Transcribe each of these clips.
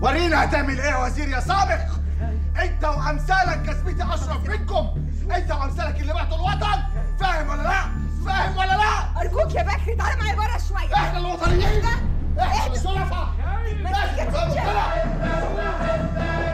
ورينا هتعمل ايه يا وزير يا سابق انت وامثالك كسبتي اشرف منكم انت وامثالك اللي بعتوا الوطن فاهم ولا لا فاهم ولا لا ارجوك يا بكري تعالى معايا بره شويه احنا الوطنيين اهدى احنا الشرفاء ما احنا تسكتش يا الشرفاء.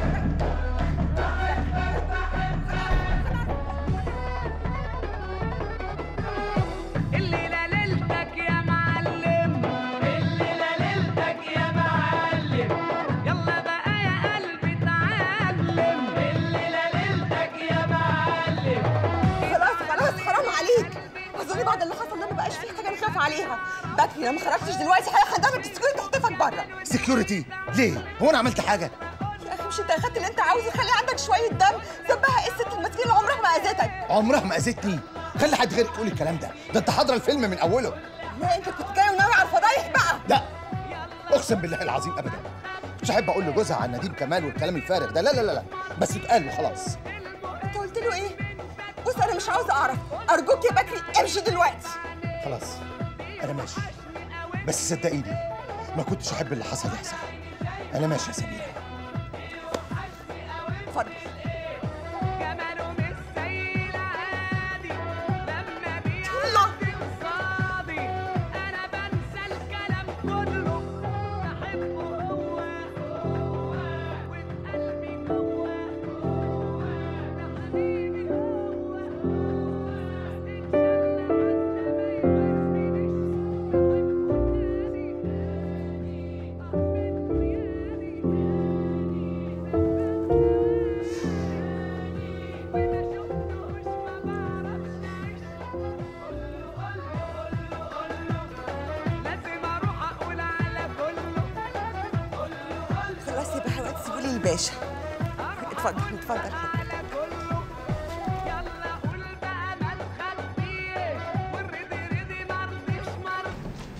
الليلة ليلتك يا معلم الليلة ليلتك يا معلم يلا بقى يا قلبي تعلم الليلة ليلتك يا معلم خلاص خلاص حرام عليك اظن بعد اللي حصل ده ما بقاش في حاجه نخاف عليها بكري لو ما خرجتش دلوقتي هيخدمك السكيورتي تحتفك بره سكيورتي ليه هو انا عملت حاجه يا اخي مش انت اخدت اللي انت عاوزه خلي عندك شويه دم ذنبها ايه الست المسكينه اللي عمرها ما اذتك عمرها ما اذتني خلي حد غيرك يقول الكلام ده ده انت حاضره الفيلم من اوله لا انت كنت جاي وناوي على الفضايح بقى لا اقسم بالله العظيم ابدا مش احب اقول لجوزها عن نديم كمال والكلام الفارغ ده لا لا لا لا بس اتقال وخلاص انت قلت له ايه بص انا مش عاوزه اعرف ارجوك يا بكري امشي دلوقتي خلاص انا ماشي بس صدقيني ما كنتش احب اللي حصل يحصل انا ماشي يا سميره اتفضل جماله مش زي العادي لما بيقول يلا قصادي انا بنسى الكلام كله بحبه هو هو وفي قلبي جوه هو ده حبيبي هو لازم اروح اقول على كله خلاص يبقى دلوقتي سيبوا لي الباشا اتفضل اتفضل كله يلا قول بقى ما تخبيش والرضي رضي مرضيش مرض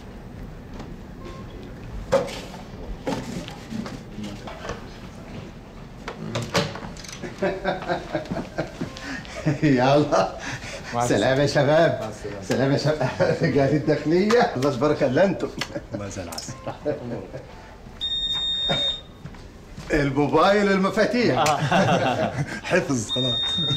يلا سلام يا شباب سلام يا شباب رجال الداخلية الله بركة الا انتم الله يزال العسل الموبايل المفاتيح حفظ خلاص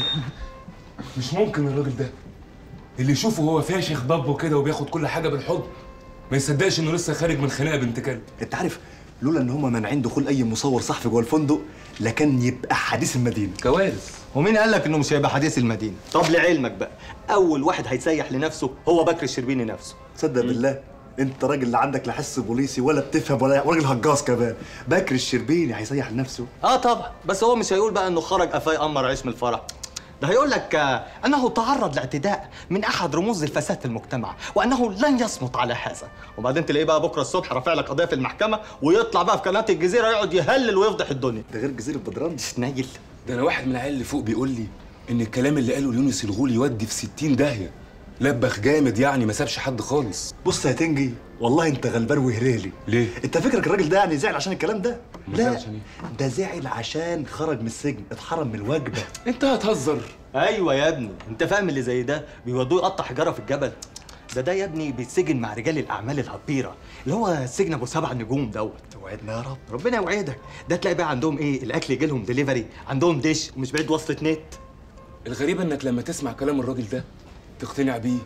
مش ممكن الراجل ده اللي يشوفه هو فاشخ ضبه كده وبياخد كل حاجه بالحضن ما يصدقش انه لسه خارج من خناقه بنت كلب انت عارف لولا ان هم مانعين دخول اي مصور صحفي جوه الفندق لكان يبقى حديث المدينه كوارث ومين قال لك انه مش هيبقى حديث المدينه طب لعلمك بقى اول واحد هيتسيح لنفسه هو بكر الشربيني نفسه تصدق بالله انت راجل لا عندك لا حس بوليسي ولا بتفهم ولا راجل هجاص كمان بكر الشربيني هيسيح لنفسه اه طبعا بس هو مش هيقول بقى انه خرج قفاه يقمر عيش من الفرح ده هيقول لك آه، انه تعرض لاعتداء من احد رموز الفساد في المجتمع وانه لن يصمت على هذا وبعدين تلاقيه بقى بكره الصبح رافع لك قضيه في المحكمه ويطلع بقى في قناه الجزيره يقعد يهلل ويفضح الدنيا ده غير جزيره بدران نايل ده انا واحد من العيال اللي فوق بيقول لي ان الكلام اللي قاله ليونس الغول يودي في 60 داهيه لبخ جامد يعني ما سابش حد خالص بص يا تنجي والله انت غلبان وهريلي ليه؟ انت فكرك الراجل ده يعني زعل عشان الكلام ده أمال زعل لا عشان ايه؟ ده زعل عشان خرج من السجن اتحرم من الوجبه انت هتهزر ايوه يا ابني انت فاهم اللي زي ده بيودوه يقطع حجاره في الجبل ده ده يا ابني بيتسجن مع رجال الاعمال الهبيره اللي هو السجن ابو سبع نجوم دوت توعدنا يا رب ربنا يوعدك ده تلاقي بقى عندهم ايه الاكل يجي لهم دليفري عندهم ديش ومش بعيد وصلة نت الغريبه انك لما تسمع كلام الراجل ده تقتنع بيه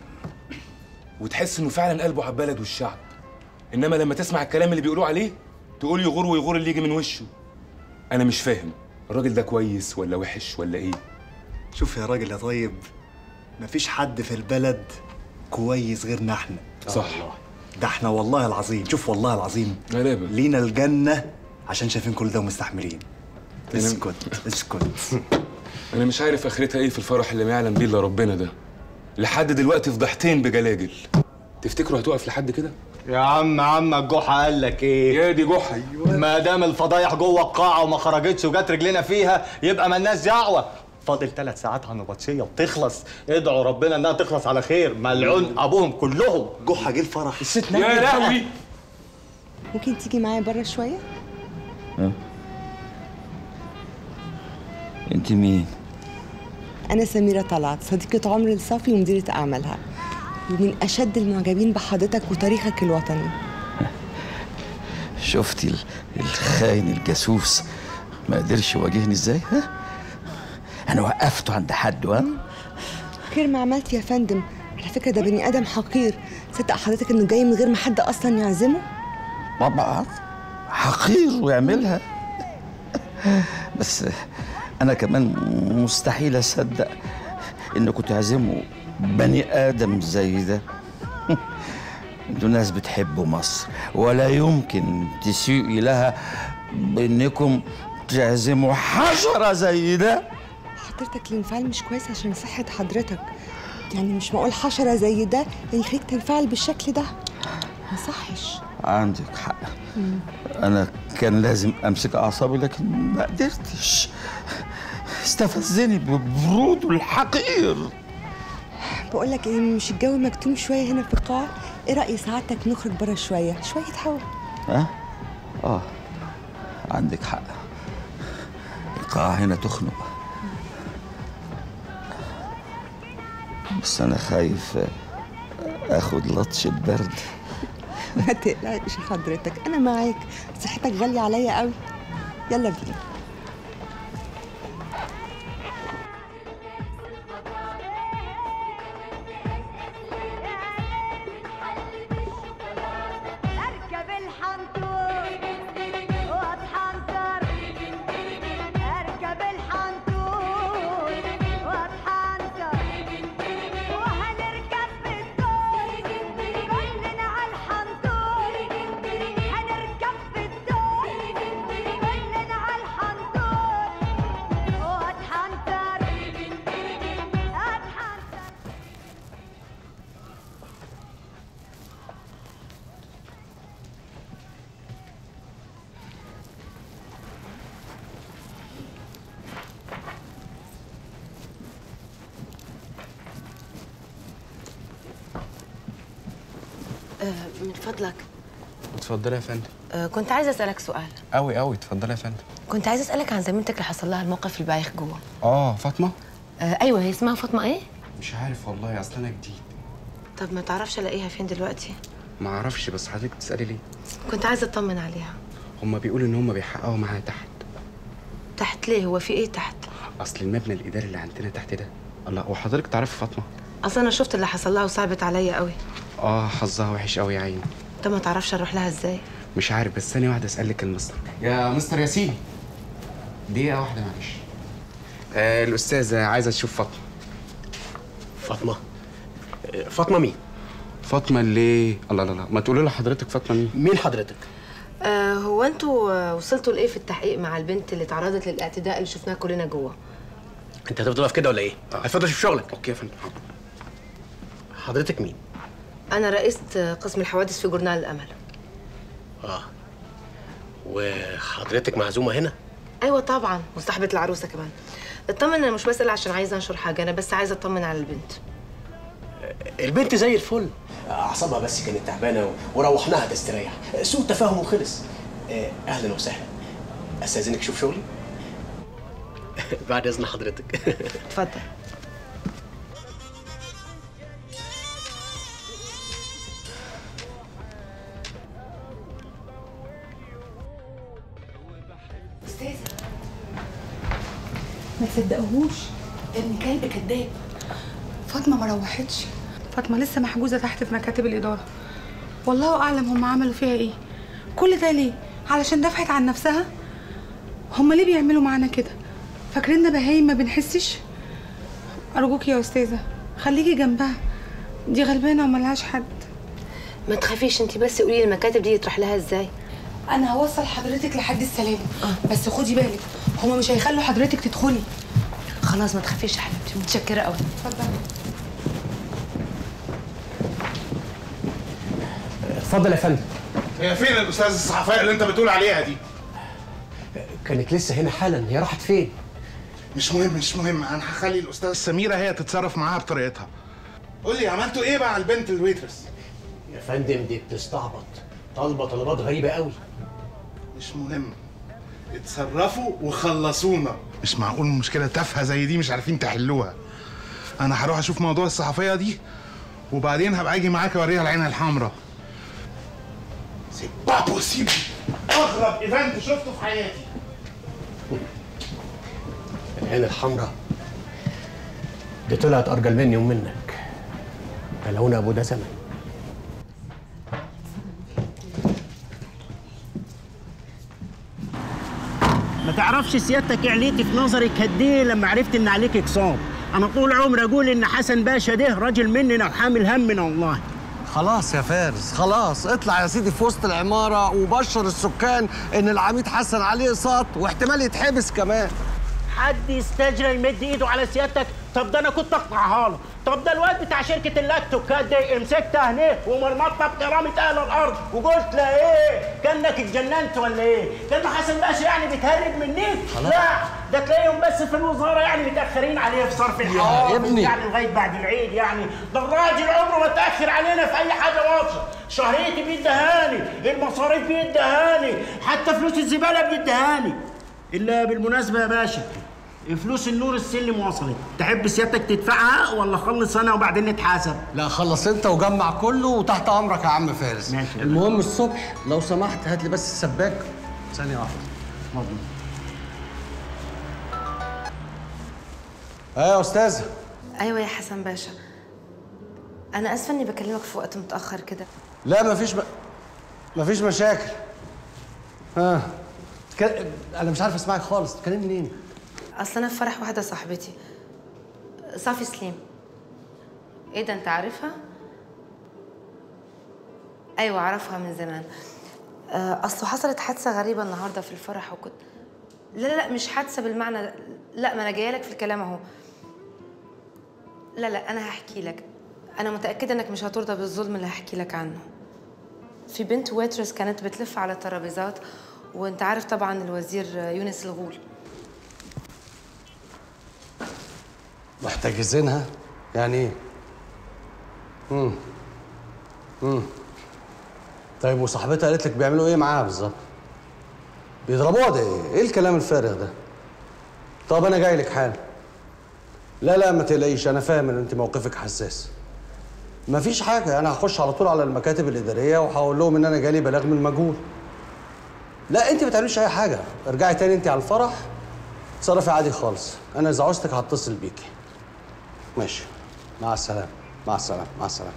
وتحس انه فعلا قلبه على البلد والشعب انما لما تسمع الكلام اللي بيقولوه عليه تقول يغور ويغور اللي يجي من وشه انا مش فاهم الراجل ده كويس ولا وحش ولا ايه شوف يا راجل يا طيب مفيش حد في البلد كويس غيرنا احنا صح ده احنا والله العظيم شوف والله العظيم غلابه لينا الجنة عشان شايفين كل ده ومستحملين اسكت اسكت انا مش عارف اخرتها ايه في الفرح اللي ما يعلم بيه الا ربنا ده لحد دلوقتي فضحتين بجلاجل تفتكروا هتقف لحد كده يا عم عمك جحا قال لك ايه يا دي جحا ما دام الفضايح جوه القاعه وما خرجتش وجت رجلنا فيها يبقى مالناش دعوه فاضل ثلاث ساعات على النبطشيه وتخلص ادعوا ربنا انها تخلص على خير ملعون ابوهم كلهم جحا جه الفرح الست يا نايمة بقى. لهوي ممكن تيجي معايا بره شويه انت مين؟ انا سميره طلعت صديقه عمر الصافي ومديره اعمالها ومن اشد المعجبين بحضرتك وتاريخك الوطني شفتي ال- الخاين الجاسوس ما قدرش يواجهني ازاي ها انا وقفته عند حد ها خير ما عملت يا فندم على فكره ده بني ادم حقير صدق حضرتك انه جاي من غير ما حد اصلا يعزمه طبعا حقير ويعملها بس انا كمان مستحيل اصدق انكم تعزموا بني ادم زي ده انتوا ناس بتحبوا مصر ولا يمكن تسيئوا لها بانكم تعزموا حشره زي ده حضرتك الانفعال مش كويس عشان صحه حضرتك يعني مش معقول حشره زي ده يعني يخليك تنفعل بالشكل ده ما صحش عندك حق انا كان لازم امسك اعصابي لكن ما قدرتش استفزني ببروده الحقير بقول لك ايه مش الجو مكتوم شويه هنا في القاعه ايه راي سعادتك نخرج بره شويه شويه هوا ها اه عندك حق القاعة هنا تخنق بس انا خايف اخد لطش البرد ما تقلقش حضرتك انا معاك صحتك غاليه عليا قوي يلا بينا اركب الحنطور واتحنطر اركب الحنطور واتحنطر وهنركب بالدور كلنا على الحنطور هنركب بالدور كلنا على الحنطور واتحنطر اتحنطر من فضلك اتفضلي يا فندم آه، كنت عايزه اسالك سؤال قوي قوي اتفضلي يا فندم كنت عايزه اسالك عن زميلتك اللي حصل لها الموقف البايخ جوه اه فاطمه آه، ايوه هي اسمها فاطمه ايه مش عارف والله اصل انا جديد طب ما تعرفش الاقيها فين دلوقتي ما اعرفش بس حضرتك بتسالي ليه كنت عايزه اطمن عليها هما بيقولوا ان هما بيحققوا معاها تحت تحت ليه هو في ايه تحت اصل المبنى الاداري اللي عندنا تحت ده الله وحضرتك تعرفي فاطمه اصلا انا شفت اللي حصل لها وصعبت عليا قوي اه حظها وحش قوي يا عيني طب ما تعرفش اروح لها ازاي مش عارف بس ثانيه واحده اسالك المستر يا مستر ياسين دقيقه واحده معلش آه الاستاذه عايزه تشوف فاطمه فاطمه فاطمه مين فاطمه اللي الله لا لا ما تقولي لها حضرتك فاطمه مين مين حضرتك آه هو انتوا آه، وصلتوا لايه في التحقيق مع البنت اللي تعرضت للاعتداء اللي شفناها كلنا جوه انت هتفضل واقف كده ولا ايه هتفضل شوف شغلك اوكي يا فندم حاضر. حضرتك مين انا رئيسه آه، قسم الحوادث في جورنال الامل اه وحضرتك معزومه هنا ايوه طبعا وصاحبه العروسه كمان اطمن انا مش بسال عشان عايزه انشر حاجه انا بس عايزه اطمن على البنت البنت زي الفل اعصابها بس كانت تعبانه و- وروحناها تستريح سوء تفاهم وخلص آه، اهلا وسهلا استاذنك شوف شغلي بعد اذن حضرتك اتفضل ما تصدقهوش ابن كلب كداب فاطمه ما روحتش فاطمه لسه محجوزه تحت في مكاتب الاداره والله اعلم هم عملوا فيها ايه كل ده ليه علشان دفعت عن نفسها هم ليه بيعملوا معانا كده فاكريننا بهايم ما بنحسش ارجوك يا استاذه خليكي جنبها دي غلبانه وملهاش حد ما تخافيش انت بس قولي لي المكاتب دي يطرح لها ازاي انا هوصل حضرتك لحد السلام بس خدي بالك هما مش هيخلوا حضرتك تدخلي خلاص ما تخافيش يا حبيبتي متشكره قوي اتفضلي اتفضل يا فندم هي فين الاستاذ الصحفيه اللي انت بتقول عليها دي كانت لسه هنا حالا هي راحت فين مش مهم مش مهم انا هخلي الاستاذ سميره هي تتصرف معاها بطريقتها قول لي عملتوا ايه بقى على البنت الويترس يا فندم دي بتستعبط طالبه طلبات غريبه قوي مش مهم اتصرفوا وخلصونا مش معقول مشكله تافهه زي دي مش عارفين تحلوها انا هروح اشوف موضوع الصحفيه دي وبعدين هبقى اجي معاك اوريها العين الحمراء با بوسيبل اغرب ايفنت شفته في حياتي العين الحمراء دي طلعت ارجل مني ومنك بلعونا ابو ده زمن ما تعرفش سيادتك عليتي في نظرك قد ايه لما عرفت ان عليك اقساط انا طول عمري اقول ان حسن باشا ده راجل مننا وحامل همنا والله خلاص يا فارس خلاص اطلع يا سيدي في وسط العمارة وبشر السكان ان العميد حسن عليه اقساط واحتمال يتحبس كمان حد يستجرى يمد ايده على سيادتك طب ده انا كنت اقطعها له طب ده الواد بتاع شركه اللاكتوكات دي مسكته هنا ومرمطه بكرامه اهل الارض وقلت له ايه كانك اتجننت ولا ايه كان حسن باشا يعني بيتهرب منك خلاص. لا ده تلاقيهم بس في الوزاره يعني متاخرين عليه في صرف الحوافز ابني. يعني لغايه بعد العيد يعني ده الراجل عمره ما تاخر علينا في اي حاجه واضحه شهريتي بيدهاني المصاريف بيدهاني حتى فلوس الزباله بيدهاني الا بالمناسبه يا باشا فلوس النور السلم وصلت تحب سيادتك تدفعها ولا خلص انا وبعدين نتحاسب لا خلص انت وجمع كله وتحت امرك يا عم فارس ماشي يا المهم الصبح لو سمحت هات لي بس السباك ثانية واحدة اتفضل ايه يا استاذة ايوه يا حسن باشا انا اسفه اني بكلمك في وقت متاخر كده لا مفيش م... مفيش مشاكل ها تك... انا مش عارف اسمعك خالص تتكلمي منين اصل انا في فرح واحده صاحبتي صافي سليم ايه ده انت عارفها ايوه اعرفها من زمان آه، اصله حصلت حادثه غريبه النهارده في الفرح وكنت لا لا لا مش حادثه بالمعنى ده. لا ما انا جايه لك في الكلام اهو لا لا انا هحكي لك انا متاكده انك مش هترضى بالظلم اللي هحكي لك عنه في بنت ويترس كانت بتلف على الترابيزات وانت عارف طبعا الوزير يونس الغول محتجزينها يعني ايه امم امم طيب وصاحبتها قالت لك بيعملوا ايه معاها بالظبط بيضربوها ده ايه ايه الكلام الفارغ ده طب انا جاي لك حالا لا لا ما تقلقيش انا فاهم ان انت موقفك حساس مفيش حاجه انا هخش على طول على المكاتب الاداريه وهقول لهم ان انا جالي بلاغ من المجهول لا انت ما تعمليش اي حاجه ارجعي تاني انت على الفرح تصرفي عادي خالص انا اذا عوزتك هتصل بيكي ماشي مع السلامه مع السلامه مع السلامه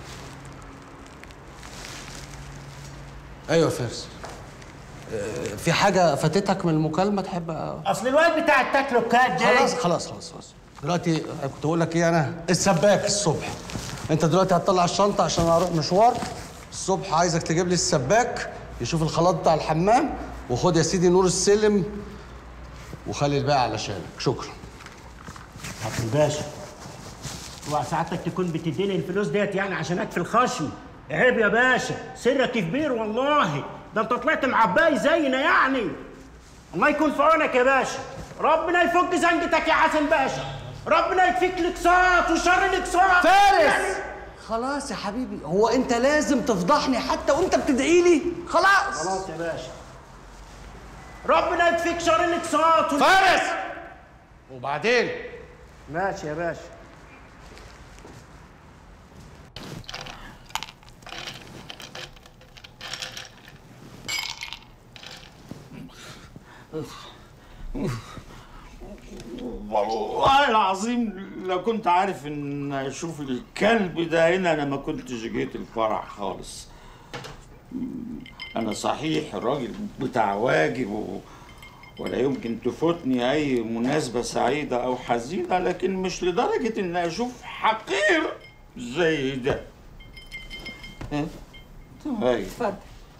ايوه يا فارس آه، في حاجه فاتتك من المكالمه تحب أ- اصل الواد بتاع التكلوكات ده خلاص خلاص خلاص خلاص دلوقتي كنت اقول لك ايه انا السباك الصبح انت دلوقتي هتطلع الشنطه عشان اروح مشوار الصبح عايزك تجيب لي السباك يشوف الخلاط بتاع الحمام وخد يا سيدي نور السلم وخلي الباقي علشانك شكرا حسن باشا اوعى سعادتك تكون بتديني الفلوس ديت يعني عشان اكفي الخشم عيب يا باشا سرك كبير والله ده انت طلعت معباي زينا يعني الله يكون في عونك يا باشا ربنا يفك زنجتك يا حسن باشا ربنا يكفيك الاقساط وشر الاقساط فارس خلاص يا حبيبي هو انت لازم تفضحني حتى وانت بتدعي لي خلاص خلاص يا باشا ربنا يكفيك شر الاقساط وال- فارس وبعدين ماشي يا باشا والله العظيم لو كنت عارف ان اشوف الكلب ده هنا انا ما كنتش جيت الفرح خالص انا صحيح راجل بتاع واجب و... ولا يمكن تفوتني اي مناسبة سعيدة او حزينة لكن مش لدرجة ان اشوف حقير زي ده ها؟ طيب اتفضل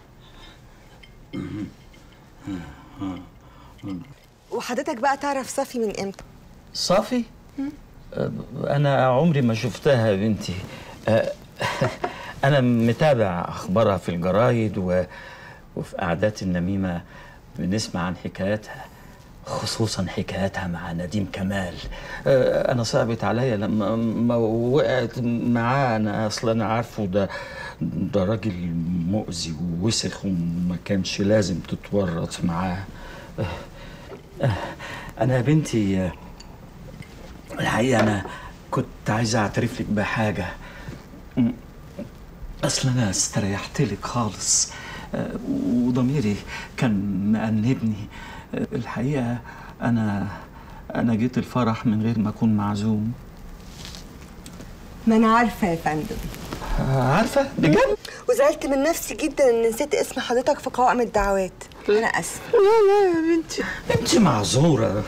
وحضرتك بقى تعرف صافي من امتى؟ صافي أه، انا عمري ما شفتها يا بنتي أه، انا متابع اخبارها في الجرايد و... وفي قعدات النميمه بنسمع عن حكاياتها خصوصا حكاياتها مع نديم كمال أه، انا صعبت عليا لما ما وقعت معاه انا اصلا انا عارفه ده ده راجل مؤذي ووسخ وما كانش لازم تتورط معاه أه، أه، انا يا بنتي أه، الحقيقة أنا كنت عايز أعترف لك بحاجة م- أصل أنا استريحت لك خالص آه، وضميري كان مأنبني آه، الحقيقة أنا أنا جيت الفرح من غير ما أكون معزوم ما انا عارفه يا فندم عارفه بجد وزعلت من نفسي جدا ان نسيت اسم حضرتك في قوائم الدعوات انا اسفه لا لا يا بنتي انت معذورة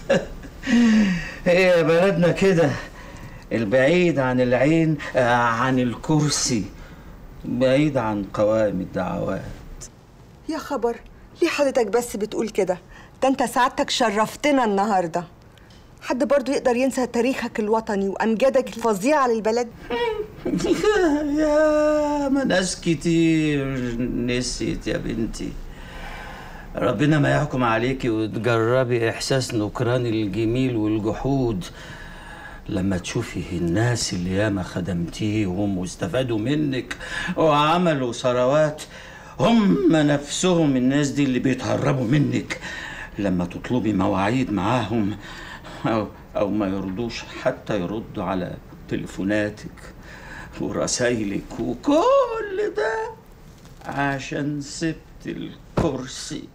هي بلدنا كده البعيد عن العين آه، عن الكرسي بعيد عن قوائم الدعوات يا خبر ليه حضرتك بس بتقول كده ده انت سعادتك شرفتنا النهارده حد برضو يقدر ينسى تاريخك الوطني وامجادك الفظيعه للبلد يا ما ناس كتير نسيت يا بنتي ربنا ما يحكم عليكي وتجربي احساس نكران الجميل والجحود لما تشوفي الناس اللي ياما خدمتيهم واستفادوا منك وعملوا ثروات هم نفسهم الناس دي اللي بيتهربوا منك لما تطلبي مواعيد معاهم أو, أو ما يرضوش حتى يردوا على تليفوناتك ورسايلك وكل ده عشان سبت الكرسي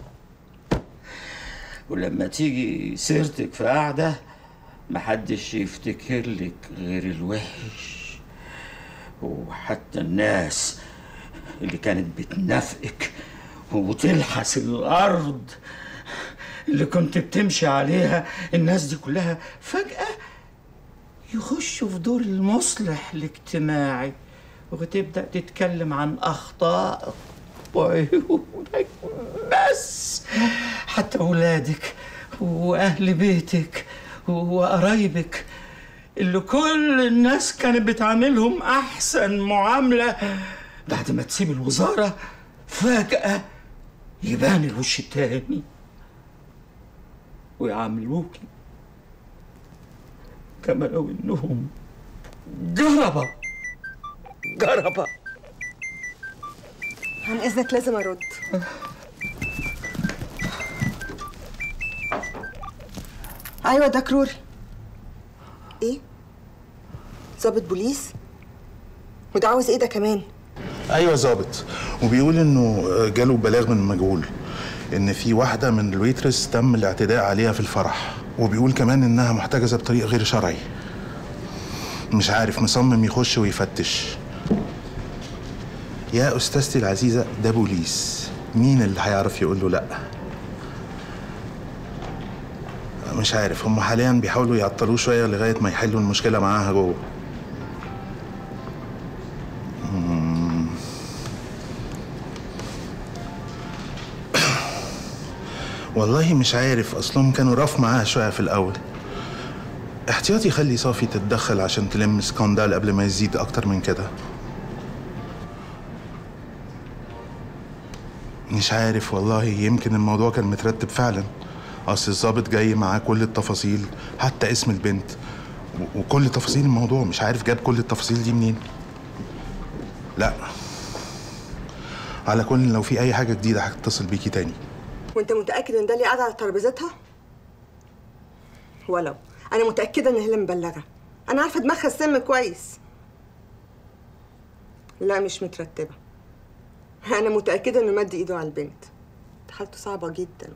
ولما تيجي سيرتك في قعدة محدش يفتكر لك غير الوحش وحتى الناس اللي كانت بتنافقك وتلحس الأرض اللي كنت بتمشي عليها الناس دي كلها فجأة يخشوا في دور المصلح الاجتماعي وتبدأ تتكلم عن أخطائك وعيوبك بس حتى أولادك وأهل بيتك وقرايبك اللي كل الناس كانت بتعاملهم أحسن معاملة بعد ما تسيب الوزارة فجأة يبان الوش التاني ويعاملوكي كما لو انهم جربة جربة عن اذنك لازم ارد ايوه ده كروري ايه ضابط بوليس وده عاوز ايه ده كمان ايوه ظابط وبيقول انه جاله بلاغ من مجهول ان في واحده من الويترس تم الاعتداء عليها في الفرح وبيقول كمان انها محتجزه بطريق غير شرعي مش عارف مصمم يخش ويفتش يا استاذتي العزيزه ده بوليس مين اللي هيعرف يقول له لا مش عارف هم حاليا بيحاولوا يعطلوه شويه لغايه ما يحلوا المشكله معاها جوه مم. والله مش عارف اصلهم كانوا رف معاها شويه في الاول احتياطي خلي صافي تتدخل عشان تلم سكاندال قبل ما يزيد اكتر من كده مش عارف والله يمكن الموضوع كان مترتب فعلا اصل الظابط جاي معاه كل التفاصيل حتى اسم البنت و- وكل تفاصيل الموضوع مش عارف جاب كل التفاصيل دي منين لا على كل لو في اي حاجه جديده هتصل بيكي تاني وانت متاكد ان ده اللي قاعد على ترابيزتها ولو انا متاكده ان هي اللي مبلغه انا عارفه دماغها السم كويس لا مش مترتبه انا متاكده انه مد ايده على البنت حالته صعبه جدا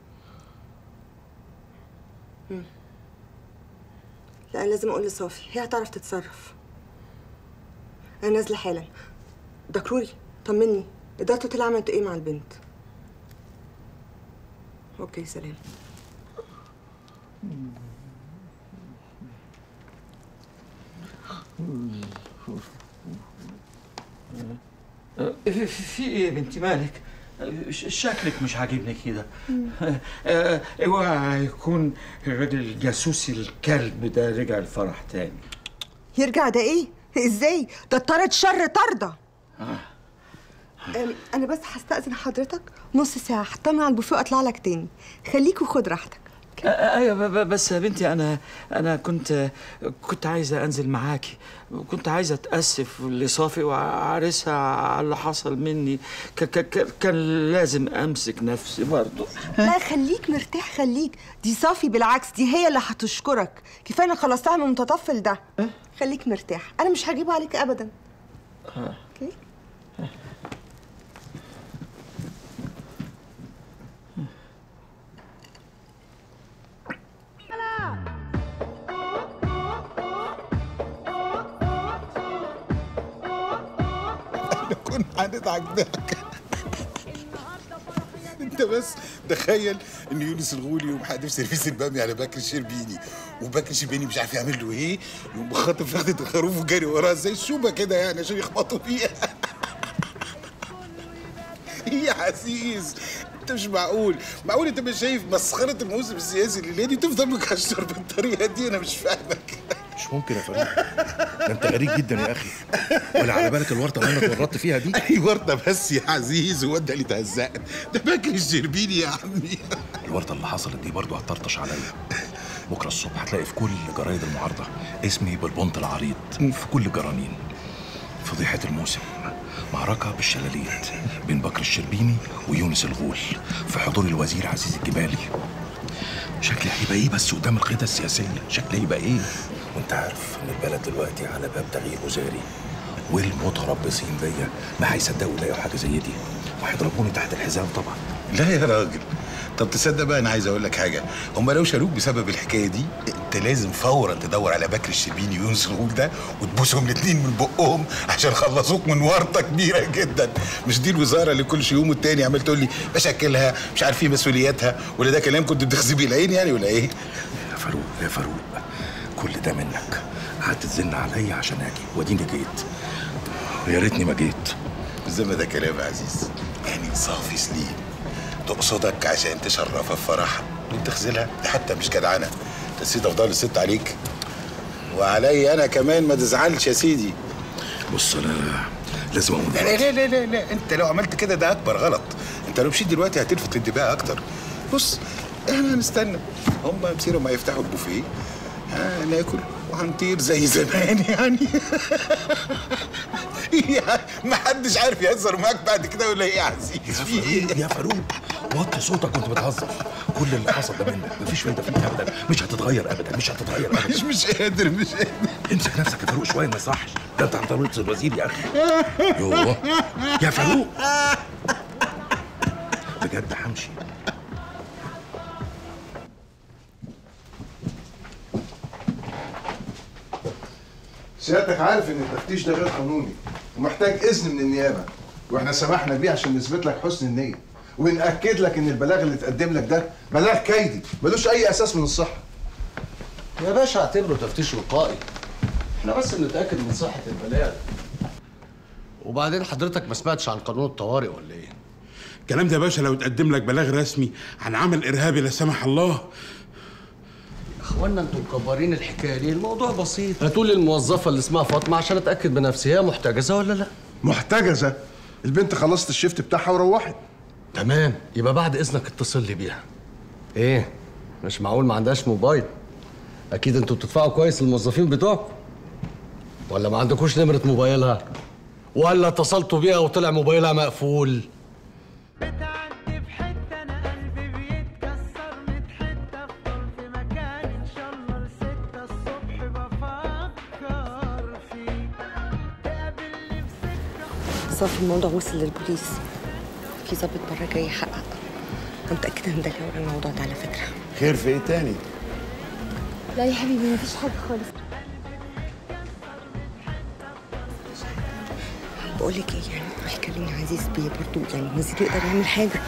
مم. لا لازم اقول لصافي هي هتعرف تتصرف انا نازله حالا دكروري طمني اداره اوتيل عملت ايه مع البنت اوكي سلام في في ايه يا بنتي مالك؟ ش- شكلك مش عاجبني كده آه، اوعى يكون الراجل الجاسوسي الكلب ده رجع الفرح تاني يرجع ده ايه ازاي ده طارد شر طارده آه. أم، انا بس هستأذن حضرتك نص ساعة هطمن على البوفيه واطلع لك تاني خليك وخد راحتك آه، ايوه ب- ب- بس يا بنتي انا انا كنت كنت عايزه انزل معاكي وكنت عايزه اتاسف لصافي وعرسها على اللي حصل مني ك ك ك كان لازم امسك نفسي برضه لا خليك مرتاح خليك دي صافي بالعكس دي هي اللي هتشكرك كفايه انا خلصتها من المتطفل ده خليك مرتاح انا مش هجيبه عليك ابدا آه. اوكي هنضحك ضحك انت بس تخيل ان يونس الغولي يقوم حادف سيرفيس البامي على بكر الشربيني وبكر الشربيني مش عارف يعمل له ايه يقوم خاطف فخده الخروف وجاري وراها زي الشوبه كده يعني عشان يخبطوا فيها يا عزيز انت مش معقول معقول انت مش شايف مسخره الموسم السياسي اللي دي تفضل مكشر بالطريقه دي انا مش فاهمك مش ممكن يا فريد ده انت غريب جدا يا اخي ولا على بالك الورطه اللي انا اتورطت فيها دي اي ورطه بس يا عزيز هو انت اللي تهزقت ده بكر الشربيني يا عمي الورطه اللي حصلت دي برضه هتطرطش عليا بكره الصبح هتلاقي في كل جرايد المعارضه اسمي بالبنط العريض في كل الجرانين فضيحه الموسم معركة بالشلاليت بين بكر الشربيني ويونس الغول في حضور الوزير عزيز الجبالي شكلي هيبقى ايه بس قدام القيادة السياسية شكلي هيبقى ايه وانت عارف ان البلد دلوقتي على باب تغيير وزاري والمتربصين بيا ما هيصدقوا يلاقوا حاجة زي دي وهيضربوني تحت الحزام طبعا لا يا راجل طب تصدق بقى انا عايز اقول لك حاجه هم لو شالوك بسبب الحكايه دي انت لازم فورا تدور على بكر الشربيني ويونس الغول ده وتبوسهم الاثنين من بقهم عشان خلصوك من ورطه كبيره جدا مش دي الوزاره اللي كل يوم والتاني عمال تقول لي بشكلها مش عارف ايه مسؤولياتها ولا ده كلام كنت بتخزي بيه العين يعني ولا ايه يا فاروق يا فاروق كل ده منك قعدت تزن عليا عشان اجي واديني جيت ويا ريتني ما جيت زي ما ده كلام يا عزيز يعني صافي سليم تقصدك عشان تشرفها في فرحها وتخذلها دي حتى مش جدعنه تسيد افضل الست عليك وعلي انا كمان ما تزعلش يا سيدي بص انا لازم اقوم لا لا لا لا لا انت لو عملت كده ده اكبر غلط انت لو مشيت دلوقتي هتلفت الانتباه اكتر بص احنا هنستنى هم بيصيروا ما يفتحوا البوفيه هناكل وهنطير زي زمان يعني ما حدش عارف يهزر معاك بعد كده ولا ايه يا عزيز في ايه يا فاروق وطي صوتك وانت بتهزر كل اللي حصل ده منك مفيش فايده فيك ابدا مش هتتغير ابدا مش هتتغير ابدا مش مش قادر مش قادر امسك نفسك يا فاروق شويه ما يصحش ده انت هتطرد الوزير يا اخي يوه يا فاروق بجد همشي سيادتك عارف ان التفتيش ده غير قانوني ومحتاج اذن من النيابه واحنا سمحنا بيه عشان نثبت لك حسن النيه ونأكد لك ان البلاغ اللي اتقدم لك ده بلاغ كيدي ملوش اي اساس من الصحه يا باشا اعتبره تفتيش وقائي احنا بس بنتاكد من صحه البلاغ وبعدين حضرتك ما سمعتش عن قانون الطوارئ ولا ايه الكلام ده يا باشا لو اتقدم لك بلاغ رسمي عن عمل ارهابي لا سمح الله يا اخوانا انتوا مكبرين الحكايه دي الموضوع بسيط هاتوا لي الموظفه اللي اسمها فاطمه عشان اتاكد بنفسي هي محتجزه ولا لا محتجزه البنت خلصت الشيفت بتاعها وروحت تمام يبقى بعد اذنك اتصل لي بيها ايه مش معقول ما عندهاش موبايل اكيد انتوا بتدفعوا كويس للموظفين بتوعكم ولا ما عندكوش نمره موبايلها ولا اتصلتوا بيها وطلع موبايلها مقفول صافي الموضوع وصل للبوليس في ظابط بره جاي يحقق انا متاكده ان ده اللي ورا الموضوع ده على فكره خير في ايه تاني لا يا حبيبي مفيش حاجة خالص بقول لك ايه يعني روحي كلمي عزيز بيه برضه يعني الوزير يقدر يعمل حاجه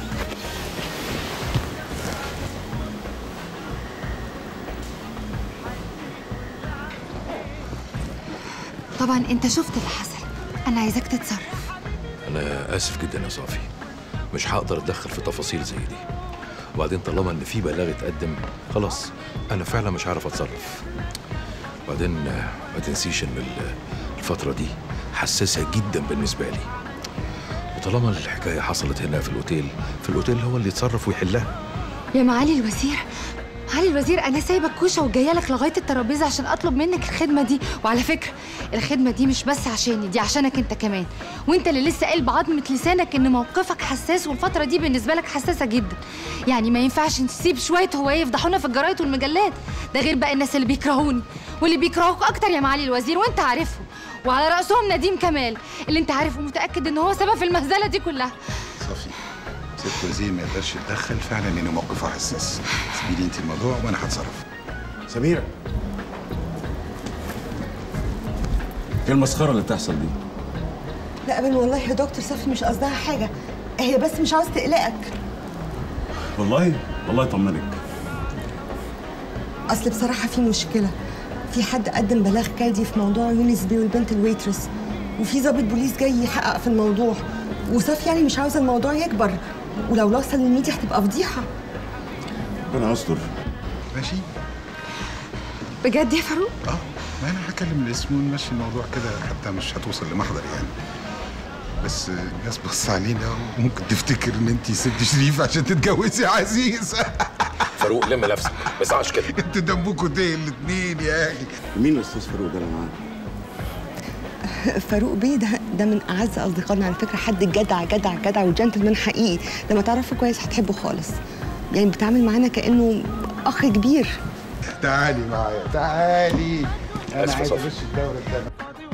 طبعا انت شفت اللي حصل انا عايزاك تتصرف انا اسف جدا يا صافي مش هقدر اتدخل في تفاصيل زي دي وبعدين طالما ان في بلاغ اتقدم خلاص انا فعلا مش عارف اتصرف وبعدين آه، ما تنسيش ان ال- الفتره دي حساسه جدا بالنسبه لي وطالما الحكايه حصلت هنا في الاوتيل في الاوتيل هو اللي يتصرف ويحلها يا معالي الوزير معالي الوزير انا سايبه الكوشه وجايه لك لغايه الترابيزه عشان اطلب منك الخدمه دي وعلى فكره الخدمه دي مش بس عشاني دي عشانك انت كمان وانت اللي لسه قايل بعظمه لسانك ان موقفك حساس والفتره دي بالنسبه لك حساسه جدا يعني ما ينفعش نسيب شويه هوايه يفضحونا في الجرايد والمجلات ده غير بقى الناس اللي بيكرهوني واللي بيكرهوك اكتر يا معالي الوزير وانت عارفهم وعلى راسهم نديم كمال اللي انت عارف ومتاكد ان هو سبب في المهزله دي كلها صافي ست وزير ما يقدرش يتدخل فعلا لان موقفه حساس سيبي لي انت الموضوع وانا هتصرف سميرة ايه المسخره اللي بتحصل دي لا ابدا والله يا دكتور صفي مش قصدها حاجه هي بس مش عاوز تقلقك والله والله يطمنك اصل بصراحه في مشكله في حد قدم بلاغ كادي في موضوع يونس بيه والبنت الويترس وفي ضابط بوليس جاي يحقق في الموضوع وصافي يعني مش عاوزه الموضوع يكبر ولو وصل للميديا هتبقى فضيحه ربنا يستر ماشي بجد يا فاروق اه ما انا هكلم الاسم ونمشي الموضوع كده حتى مش هتوصل لمحضر يعني بس الناس بص علينا وممكن تفتكر ان انت ست شريف عشان تتجوزي عزيز فاروق لم نفسك ما يصحش كده انتوا دمكم تقل الاثنين يا اخي مين الاستاذ فاروق ده اللي معانا فاروق بيه ده ده من اعز اصدقائنا على فكره حد جدع جدع جدع وجنتلمان حقيقي لما تعرفه كويس هتحبه خالص يعني بيتعامل معانا كانه اخ كبير تعالي معايا تعالي انا آسف يا عايز صفي. اخش الدوره الثانيه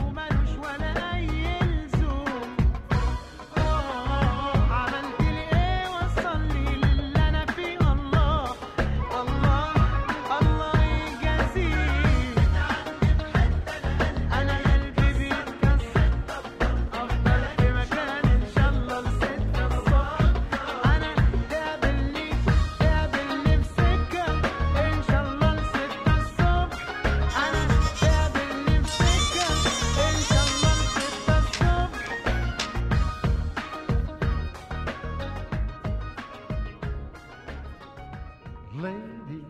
Lady,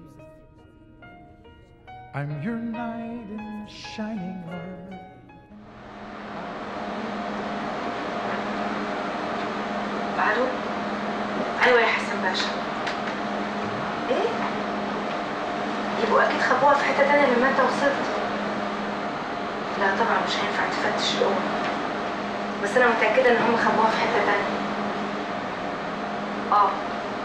I'm your knight in shining armor. الو ايوه يا حسن باشا ايه يبقوا اكيد خبوها في حته تانية لما انت وصلت لا طبعا مش هينفع تفتش الاوضه بس انا متاكده ان هم خبوها في حته تانية اه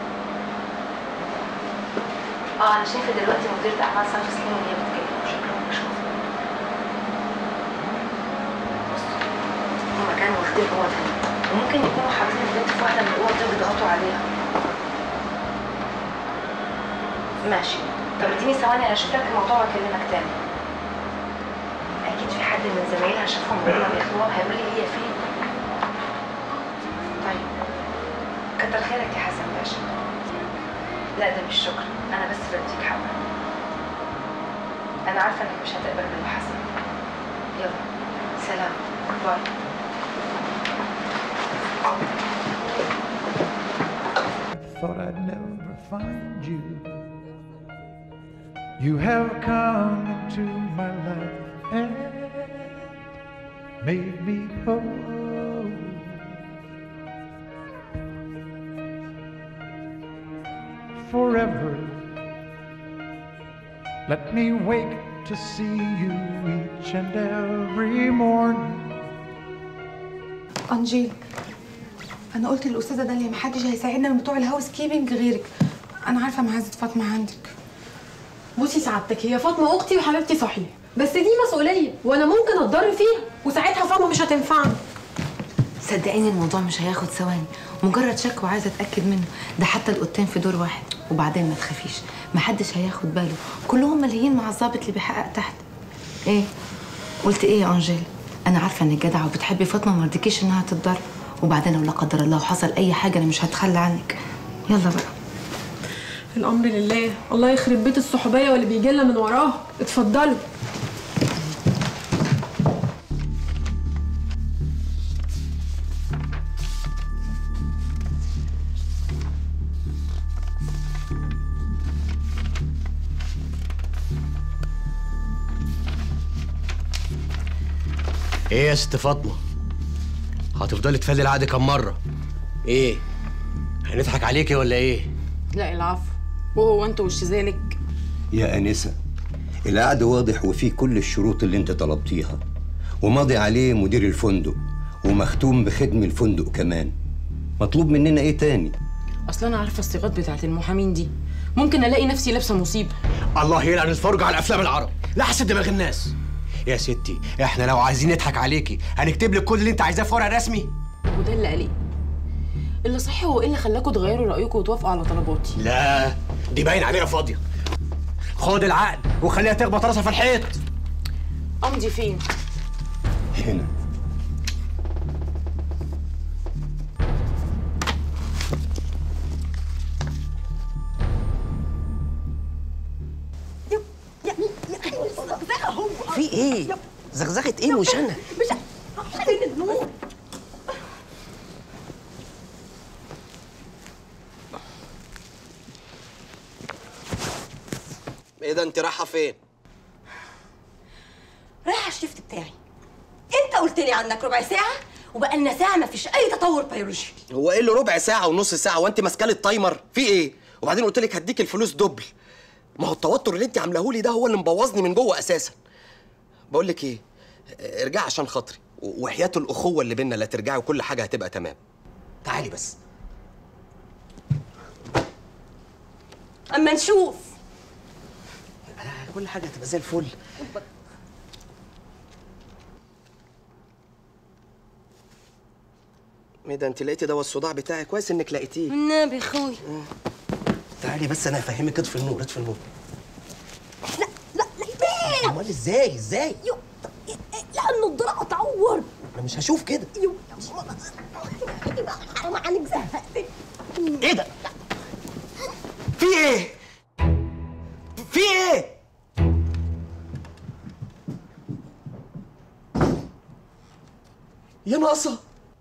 اه انا شايفه دلوقتي مديرة اعمال صرف سليم وهي بتكلم شكلهم مش مظبوط بصوا هما كانوا واخدين اوض هنا وممكن يكونوا حاطين البنت في واحده من الاوض دي وبيضغطوا عليها ماشي طب اديني ثواني انا اشوف لك الموضوع واكلمك تاني اكيد في حد من زمايلها شافهم وهم بياخدوها وهيقول لي هي فين طيب كتر خيرك يا حسن باشا لا ده مش شكر انا بس بديك حقك انا عارفه انك مش هتقبل باللي حصل يلا سلام باي Thought I'd never find you. You have come into my life and made me whole. Forever, let me wake to see you each and every morning. انجيل انا قلت للاستاذه داليا محدش هيساعدنا من بتوع الهاوس كيبنج غيرك انا عارفه معزه فاطمه عندك بصي سعادتك هي فاطمه اختي وحبيبتي صحيح بس دي مسؤوليه وانا ممكن اتضر فيها وساعتها فاطمه مش هتنفعني صدقيني الموضوع مش هياخد ثواني مجرد شك وعايزه اتاكد منه ده حتى الاوضتين في دور واحد وبعدين ما تخافيش محدش هياخد باله كلهم ملهيين مع الضابط اللي بيحقق تحت ايه قلت ايه يا انجيل انا عارفه انك جدعه وبتحبي فاطمه ما رضيكيش انها تتضرر وبعدين لو لا قدر الله حصل اي حاجه انا مش هتخلى عنك يلا بقى الامر لله الله يخرب بيت الصحوبيه واللي بيجي لنا من وراها اتفضلوا ايه يا ست فاطمه هتفضلي تفلي العقد كم مره ايه هنضحك عليكي ولا ايه لا العفو وهو انت وش ذلك يا أنسة العقد واضح وفيه كل الشروط اللي انت طلبتيها وماضي عليه مدير الفندق ومختوم بختم الفندق كمان مطلوب مننا ايه تاني اصل انا عارفه الصيغات بتاعت المحامين دي ممكن الاقي نفسي لابسه مصيبه الله يلعن الفرج على الافلام العرب لحس دماغ الناس يا ستي احنا لو عايزين نضحك عليكي هنكتب لك كل اللي انت عايزاه في ورق رسمي وده اللي قلق اللي صحيح هو ايه اللي خلاكوا تغيروا رايكم وتوافقوا على طلباتي لا دي باين عليها فاضيه خد العقد وخليها تخبط راسها في الحيط امضي فين هنا ايه زغزغه ايه مش انا مش عارفين النور ايه ده انت رايحه فين رايحه الشيفت بتاعي انت قلت لي عنك ربع ساعه وبقى لنا ساعه ما فيش اي تطور بيولوجي هو ايه اللي ربع ساعه ونص ساعه وانت ماسكه لي التايمر في ايه وبعدين قلت لك هديك الفلوس دبل ما هو التوتر اللي انت عاملاه لي ده هو اللي مبوظني من جوه اساسا بقول لك ايه ارجعي عشان خاطري و- وحياه الاخوه اللي بينا لا ترجعي وكل حاجه هتبقى تمام تعالي بس اما نشوف كل حاجه هتبقى زي الفل ايه ده انت لقيتي دواء الصداع بتاعي كويس انك لقيتيه النبي خوي تعالي بس انا هفهمك اطفي النور اطفي النور لا لا لا امال ازاي ازاي يو لانه الضرع تعور انا مش هشوف كده يو حرام عليك زهقتني ايه ده في ايه في ايه يا ناقصه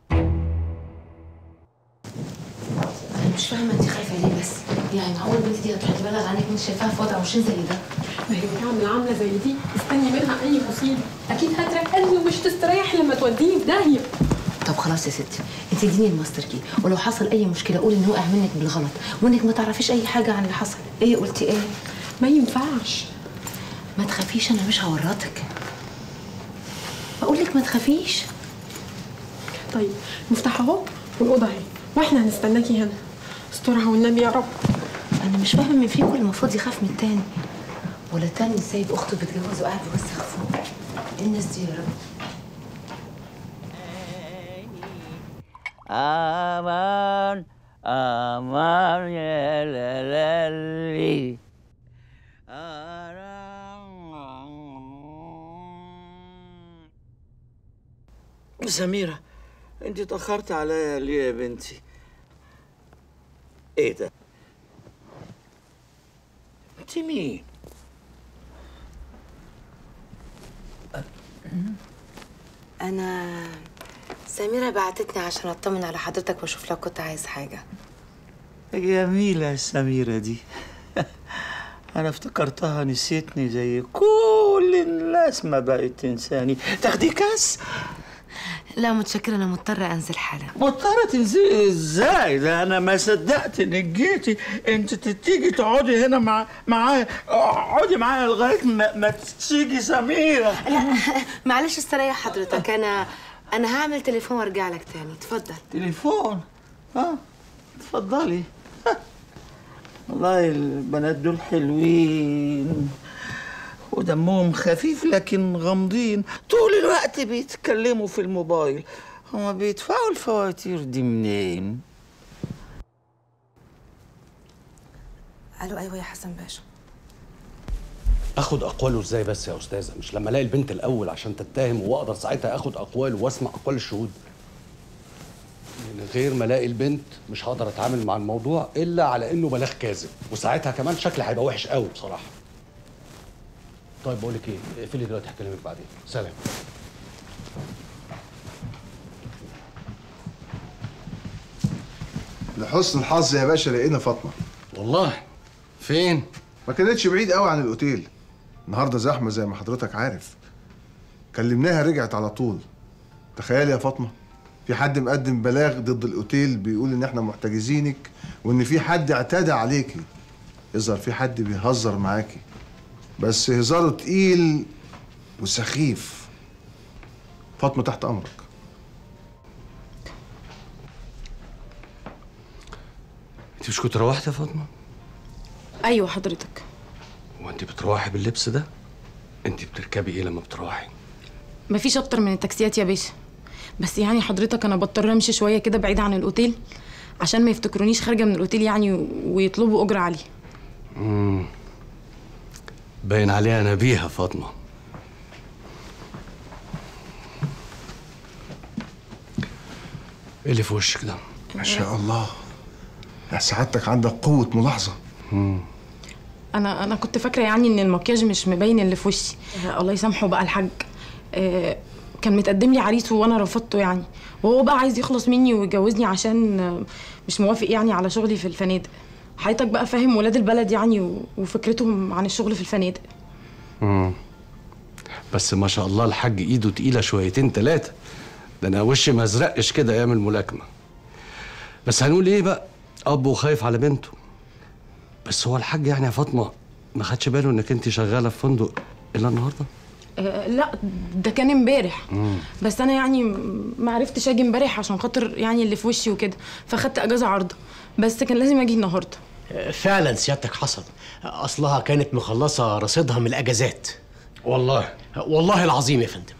انا مش فاهمه انت خايفه ليه بس يعني معقول البنت دي هتروح تبلغ عنك وانت شايفاها في وضع مش زي ده ما هي بتعمل عامله زي دي استني منها اي مصيبه اكيد هترقدني ومش تستريح لما توديني في داهيه طب خلاص يا ستي انت اديني الماستر كي ولو حصل اي مشكله قولي ان وقع منك بالغلط وانك ما تعرفيش اي حاجه عن اللي حصل ايه قلتي ايه ما ينفعش ما تخافيش انا مش هورطك بقول لك ما تخافيش طيب مفتاح اهو والاوضه اهي واحنا هنستناكي هنا استرها والنبي يا رب انا مش فاهمه مين فيكم المفروض يخاف من التاني ولا التاني سايب اخته بتجوز وقاعد يوسخ فوق ايه الناس دي يا رب أمان أمان يا لالي سميرة انت اتأخرت عليا ليه يا بنتي؟ ايه ده؟ انت مين؟ انا سميرة بعتتني عشان اطمن على حضرتك واشوف لو كنت عايز حاجة جميلة السميرة دي أنا افتكرتها نسيتني زي كل الناس ما بقت تنساني تاخدي كاس لا متشكرة انا مضطرة انزل حالا مضطرة تنزلي ازاي ده انا ما صدقت انك جيتي انت تيجي تقعدي هنا مع معايا اقعدي معايا لغايه ما, ما تيجي سميره لا معلش استريح حضرتك انا انا هعمل تليفون وارجع لك تاني اتفضل تليفون اه اتفضلي والله البنات دول حلوين ودمهم خفيف لكن غامضين طول الوقت بيتكلموا في الموبايل هما بيدفعوا الفواتير دي منين؟ الو ايوه يا حسن باشا اخد اقواله ازاي بس يا استاذه مش لما الاقي البنت الاول عشان تتهم واقدر ساعتها اخد اقواله واسمع اقوال الشهود من غير ما الاقي البنت مش هقدر اتعامل مع الموضوع الا على انه بلاغ كاذب وساعتها كمان شكلي هيبقى وحش قوي بصراحه طيب بقول لك ايه اقفلي دلوقتي هكلمك بعدين سلام لحسن الحظ يا باشا لقينا فاطمه والله فين ما كانتش بعيد قوي عن الاوتيل النهارده زحمه زي ما حضرتك عارف كلمناها رجعت على طول تخيل يا فاطمه في حد مقدم بلاغ ضد الاوتيل بيقول ان احنا محتجزينك وان في حد اعتدى عليكي يظهر في حد بيهزر معاكي بس هزاره تقيل وسخيف فاطمه تحت امرك انت مش كنت روحت يا فاطمه ايوه حضرتك هو انت بتروحي باللبس ده انت بتركبي ايه لما بتروحي مفيش اكتر من التاكسيات يا باشا بس يعني حضرتك انا بضطر امشي شويه كده بعيد عن الاوتيل عشان ما يفتكرونيش خارجه من الاوتيل يعني و- ويطلبوا اجره عاليه امم باين عليها نبيهه فاطمه ايه اللي في وشك ده ما شاء الله يا سعادتك عندك قوه ملاحظه مم. انا انا كنت فاكره يعني ان المكياج مش مبين اللي في وشي آه، الله يسامحه بقى الحاج آه، كان متقدم لي عريس وانا رفضته يعني وهو بقى عايز يخلص مني ويجوزني عشان آه، مش موافق يعني على شغلي في الفنادق حضرتك بقى فاهم ولاد البلد يعني و- وفكرتهم عن الشغل في الفنادق مم. بس ما شاء الله الحاج ايده تقيله شويتين ثلاثه ده انا وشي ما ازرقش كده ايام الملاكمه بس هنقول ايه بقى اب وخايف على بنته بس هو الحاج يعني يا فاطمه ما خدش باله انك انت شغاله في فندق الا النهارده آه، لا ده كان امبارح مم. بس انا يعني م- ما عرفتش اجي امبارح عشان خاطر يعني اللي في وشي وكده فخدت اجازه عارضه بس كان لازم اجي النهارده فعلا سيادتك حصل اصلها كانت مخلصه رصيدها من الاجازات والله والله العظيم يا فندم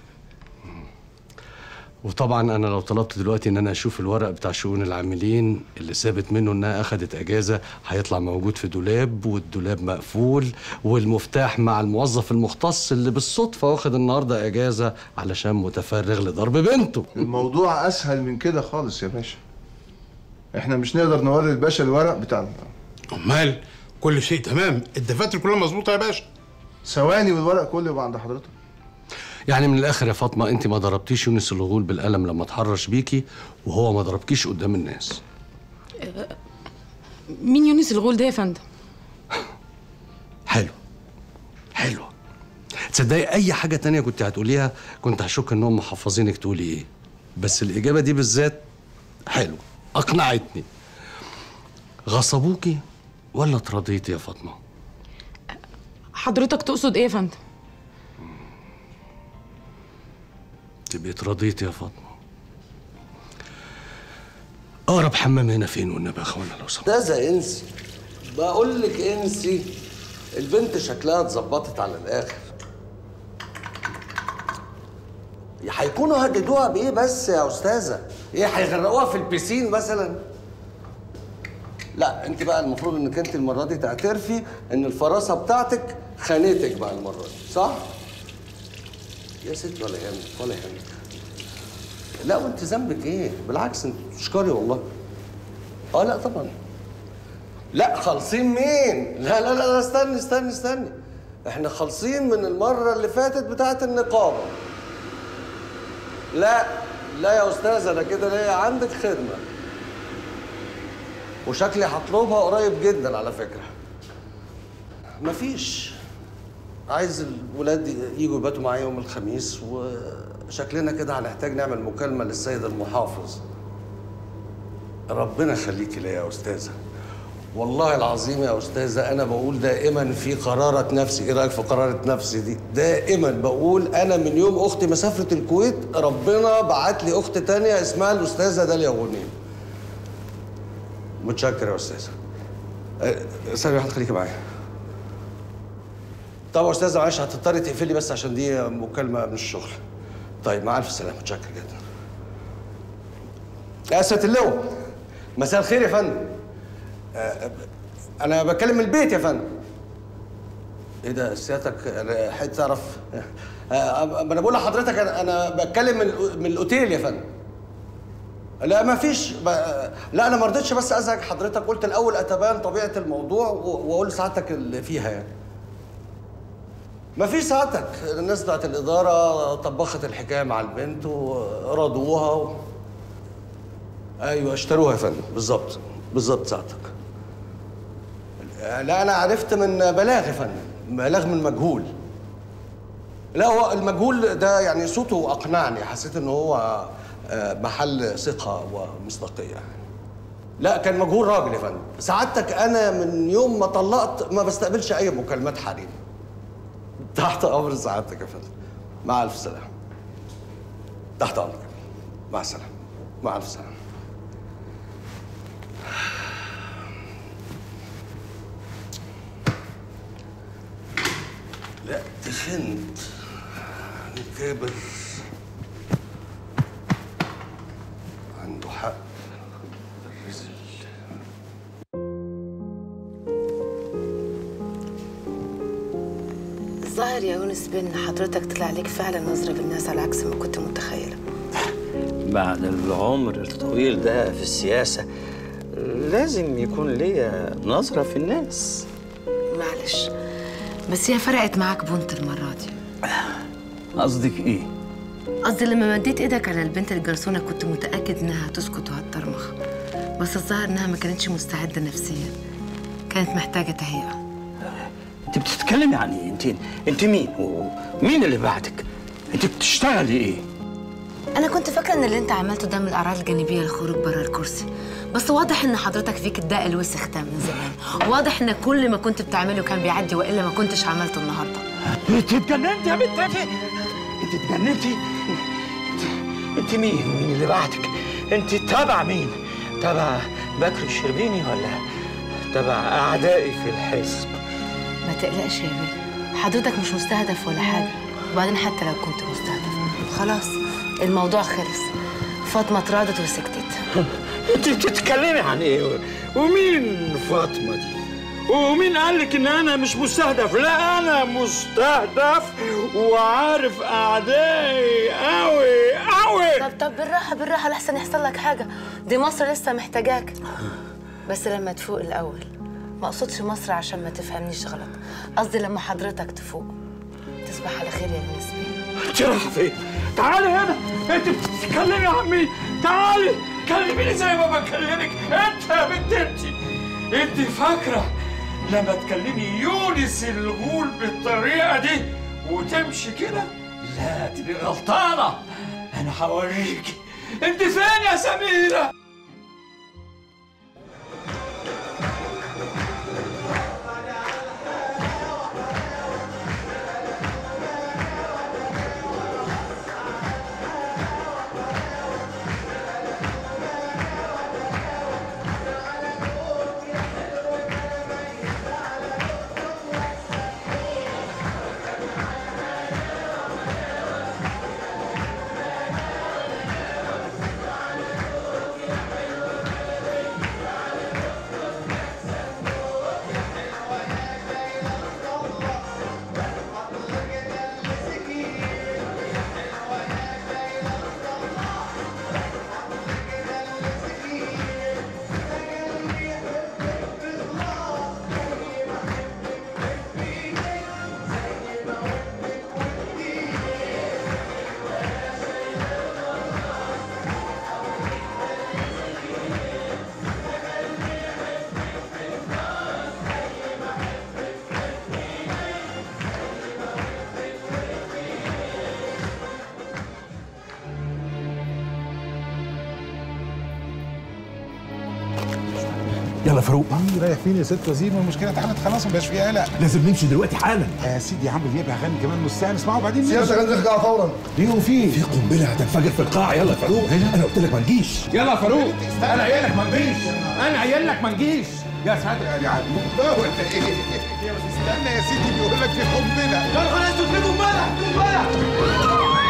وطبعا انا لو طلبت دلوقتي ان انا اشوف الورق بتاع شؤون العاملين اللي ثابت منه انها اخذت اجازه هيطلع موجود في دولاب والدولاب مقفول والمفتاح مع الموظف المختص اللي بالصدفه واخد النهارده اجازه علشان متفرغ لضرب بنته الموضوع اسهل من كده خالص يا باشا احنا مش نقدر نوري الباشا الورق بتاع امال كل شيء تمام الدفاتر كلها مظبوطه يا باشا ثواني والورق كله يبقى عند حضرتك يعني من الاخر يا فاطمه انت ما ضربتيش يونس الغول بالقلم لما اتحرش بيكي وهو ما ضربكيش قدام الناس آه، مين يونس الغول ده يا فندم حلو حلو تصدقي اي حاجه تانية كنت هتقوليها كنت هشك انهم محفظينك تقولي ايه بس الاجابه دي بالذات حلو اقنعتني غصبوكي ولا اترضيتي يا فاطمه حضرتك تقصد ايه يا فندم تبقي اترضيتي يا فاطمه اقرب حمام هنا فين والنبي يا اخوانا لو سمحت استاذة انسي بقول لك انسي البنت شكلها اتظبطت على الاخر هيكونوا هددوها بايه بس يا استاذه ايه هيغرقوها في البيسين مثلا لا انت بقى المفروض انك انت المره دي تعترفي ان الفراسه بتاعتك خانتك بقى المره دي صح يا ست ولا يهمك ولا يهمك لا وانت ذنبك ايه بالعكس انت تشكري والله اه لا طبعا لا خالصين مين لا لا لا لا، استني استني استني احنا خالصين من المره اللي فاتت بتاعت النقابه لا لا يا استاذ انا كده ليا عندك خدمه وشكلي هطلبها قريب جدا على فكره مفيش عايز الولاد يجوا يباتوا معايا يوم الخميس وشكلنا كده هنحتاج نعمل مكالمه للسيد المحافظ ربنا يخليكي ليا يا استاذه والله العظيم يا استاذه انا بقول دائما في قراره نفسي ايه رايك في قراره نفسي دي دائما بقول انا من يوم اختي ما سافرت الكويت ربنا بعت لي اخت تانية اسمها الاستاذه داليا غنيم متشكر يا استاذه أه، ثانيه واحده خليكي معايا طب يا استاذه معلش هتضطري تقفلي بس عشان دي مكالمه من الشغل طيب مع الف سلامه متشكر جدا يا سياده اللواء مساء الخير يا فندم آه، انا بتكلم من البيت يا فندم ايه ده سيادتك أنا حد تعرف آه، ما انا بقول لحضرتك انا انا بتكلم من الأو- من الاوتيل يا فندم لا ما فيش ب... لا انا ما رضيتش بس ازعج حضرتك قلت الاول اتبان طبيعه الموضوع و- واقول سعادتك اللي فيها يعني ما فيش سعادتك الناس بتاعت الاداره طبخت الحكايه مع البنت ورضوها و... ايوه اشتروها يا فندم بالظبط بالظبط سعادتك لا انا عرفت من بلاغ يا فندم بلاغ من مجهول لا هو المجهول ده يعني صوته اقنعني حسيت ان هو آه، محل ثقه ومصداقيه لا كان مجهول راجل يا فندم سعادتك انا من يوم ما طلقت ما بستقبلش اي مكالمات حريم تحت امر سعادتك يا فندم مع الف سلامه تحت امرك مع السلامه مع الف سلامه لا تخنت كابر عنده حق الرزل الظاهر يا يونس بان حضرتك طلع عليك فعلا نظرة بالناس على عكس ما كنت متخيلة بعد العمر الطويل ده في السياسة لازم يكون ليا نظرة في الناس معلش بس هي فرقت معاك بنت المرة دي قصدك ايه؟ قصدي لما مديت ايدك على البنت الجرسونة كنت متأكد انها هتسكت وهتطرمخ بس الظاهر انها ما كانتش مستعدة نفسيا كانت محتاجة تهيئة انت بتتكلمي عن ايه؟ انت انت مين؟ ومين اللي بعتك؟ انت بتشتغلي ايه؟ انا كنت فاكرة ان اللي انت عملته ده من الاعراض الجانبية للخروج بره الكرسي بس واضح ان حضرتك فيك الداء الوسخ ده من زمان واضح ان كل ما كنت بتعمله كان بيعدي والا ما كنتش عملته النهارده انت اتجننتي يا بنت انت انت اتجننتي انت, انت مين؟ مين اللي بعتك؟ انت تابع مين؟ تابع بكر الشربيني ولا تابع اعدائي في الحزب؟ ما تقلقش يا بيه حضرتك مش مستهدف ولا حاجة وبعدين حتى لو كنت مستهدف خلاص الموضوع خلص فاطمة اتراضت وسكتت انت بتتكلمي عن ايه؟ ومين فاطمه دي؟ ومين قال لك ان انا مش مستهدف؟ لا انا مستهدف وعارف اعدائي قوي قوي طب طب بالراحة بالراحة لحسن يحصل لك حاجة دي مصر لسه محتاجاك بس لما تفوق الأول ما أقصدش مصر عشان ما تفهمنيش غلط قصدي لما حضرتك تفوق تصبح على خير يا يونس بيه انت رايحه فين؟ تعالي هنا انت بتتكلمي عن مين؟ تعالي كلميني زي ما بكلمك انت يا بنت انت انت فاكره لما تكلمي يونس الغول بالطريقه دي وتمشي كده لا تبقي غلطانه انا هوريكي انت فين يا سميره يلا فاروق رايح فين يا ست وزير ما المشكله اتحلت خلاص ما بقاش فيها قلق لازم نمشي دلوقتي حالا يا سيدي عمرو دياب هغني كمان نص ساعه نسمعه وبعدين سيادتك نمشي. هنرجع فورا ليه وفي في قنبله هتنفجر في القاعه يلا يا فاروق انا قلت لك ما نجيش يلا يا فاروق انا قايل لك ما نجيش انا قايل لك ما نجيش يا سعادة يا عدو ولا ايه استنى يا سيدي بيقول لك في قنبله يا نهار اسود في قنبله قنبله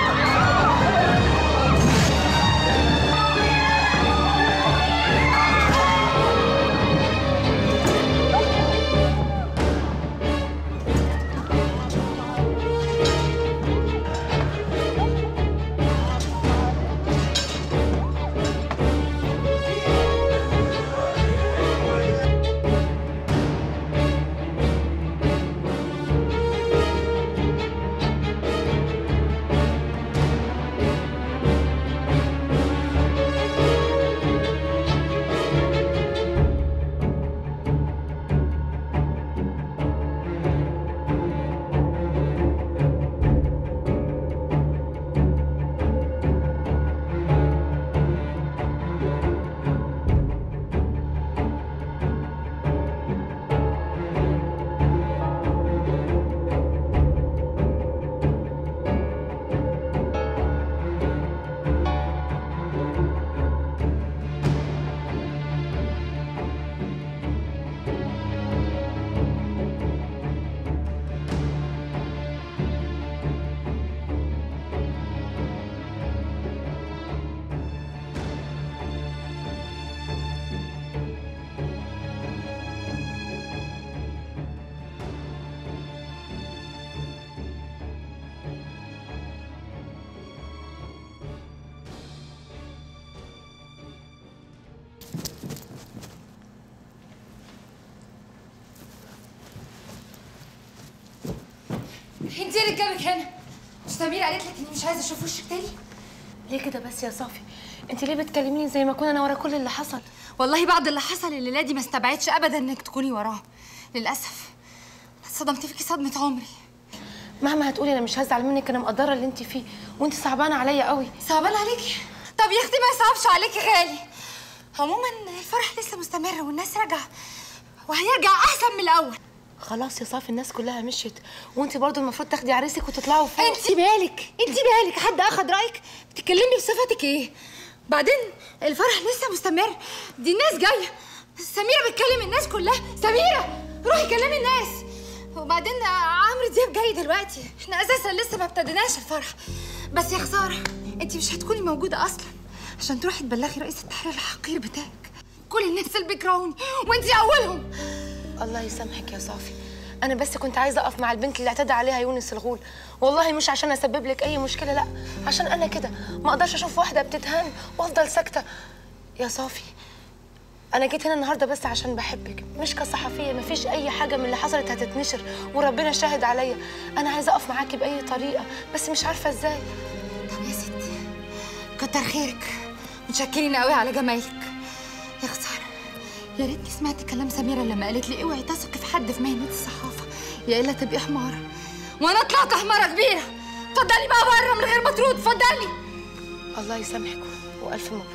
انت اللي جابك هنا مش سمير قالت لك اني مش عايزه اشوف وشك تاني ليه كده بس يا صافي انت ليه بتكلميني زي ما كنا انا ورا كل اللي حصل والله بعد اللي حصل الليله دي ما استبعدش ابدا انك تكوني وراه للاسف صدمت فيكي صدمه عمري مهما هتقولي انا مش هزعل منك انا مقدره اللي انت فيه وانت صعبانه عليا قوي صعبان عليكي طب يا اختي ما يصعبش عليكي غالي عموما الفرح لسه مستمر والناس راجعه وهيرجع احسن من الاول خلاص يا صافي الناس كلها مشيت وانت برضو المفروض تاخدي عريسك وتطلعوا فوق انت مالك انت مالك حد اخد رايك بتتكلمي بصفتك ايه بعدين الفرح لسه مستمر دي الناس جايه سميره بتكلم الناس كلها سميره روحي كلمي الناس وبعدين عمرو دياب جاي دلوقتي احنا اساسا لسه ما ابتديناش الفرح بس يا خساره انت مش هتكوني موجوده اصلا عشان تروحي تبلغي رئيس التحرير الحقير بتاعك كل الناس اللي بيكرهوني وانت اولهم الله يسامحك يا صافي انا بس كنت عايزه اقف مع البنت اللي اعتدى عليها يونس الغول والله مش عشان اسبب لك اي مشكله لا عشان انا كده ما اقدرش اشوف واحده بتتهان وافضل ساكته يا صافي انا جيت هنا النهارده بس عشان بحبك مش كصحفيه مفيش اي حاجه من اللي حصلت هتتنشر وربنا شاهد عليا انا عايزه اقف معاكي باي طريقه بس مش عارفه ازاي طب يا ستي كتر خيرك متشكرين قوي على جمايلك يا خساره يا ريتني سمعت كلام سميره لما قالت لي اوعي تثقي في حد في مهنه الصحافه يا الا تبقي حماره وانا طلعت حماره كبيره اتفضلي بقى بره من غير ما ترد اتفضلي الله يسامحك والف مبروك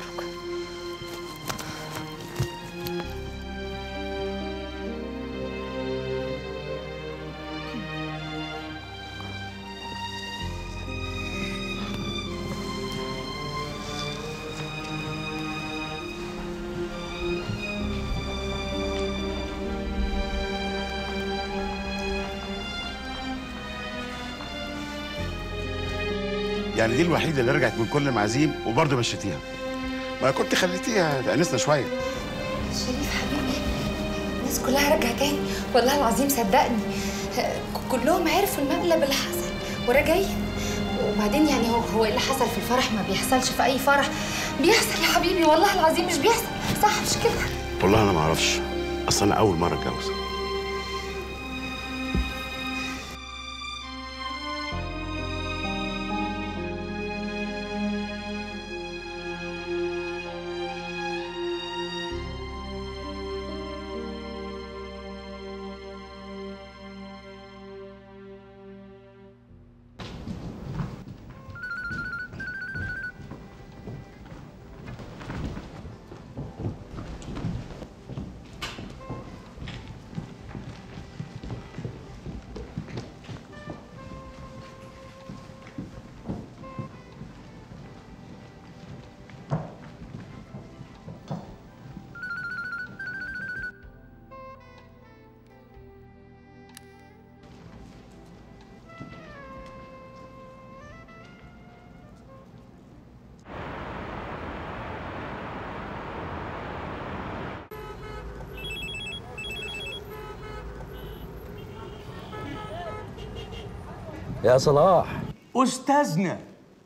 يعني دي الوحيده اللي رجعت من كل المعازيم وبرضه مشيتيها ما كنت خليتيها تأنسنا شويه شريف حبيبي الناس كلها رجعت تاني والله العظيم صدقني كلهم عرفوا المقلب اللي حصل وراجعين وبعدين يعني هو هو اللي حصل في الفرح ما بيحصلش في اي فرح بيحصل يا حبيبي والله العظيم مش بيحصل صح مش كده والله انا ما اعرفش اصل انا اول مره اتجوز يا صلاح استاذنا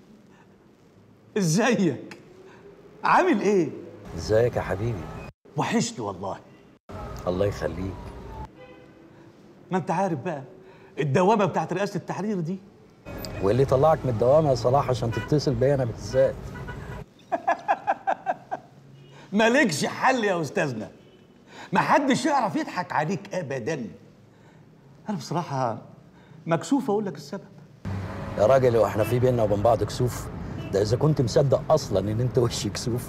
ازيك عامل ايه ازيك يا حبيبي وحشني والله الله يخليك ما انت عارف بقى الدوامه بتاعت رئاسه التحرير دي واللي طلعك من الدوامه يا صلاح عشان تتصل بيا انا بالذات مالكش حل يا استاذنا محدش يعرف يضحك عليك ابدا انا بصراحه مكسوف اقول لك السبب يا راجل واحنا في بينا وبين بعض كسوف ده اذا كنت مصدق اصلا ان انت وش كسوف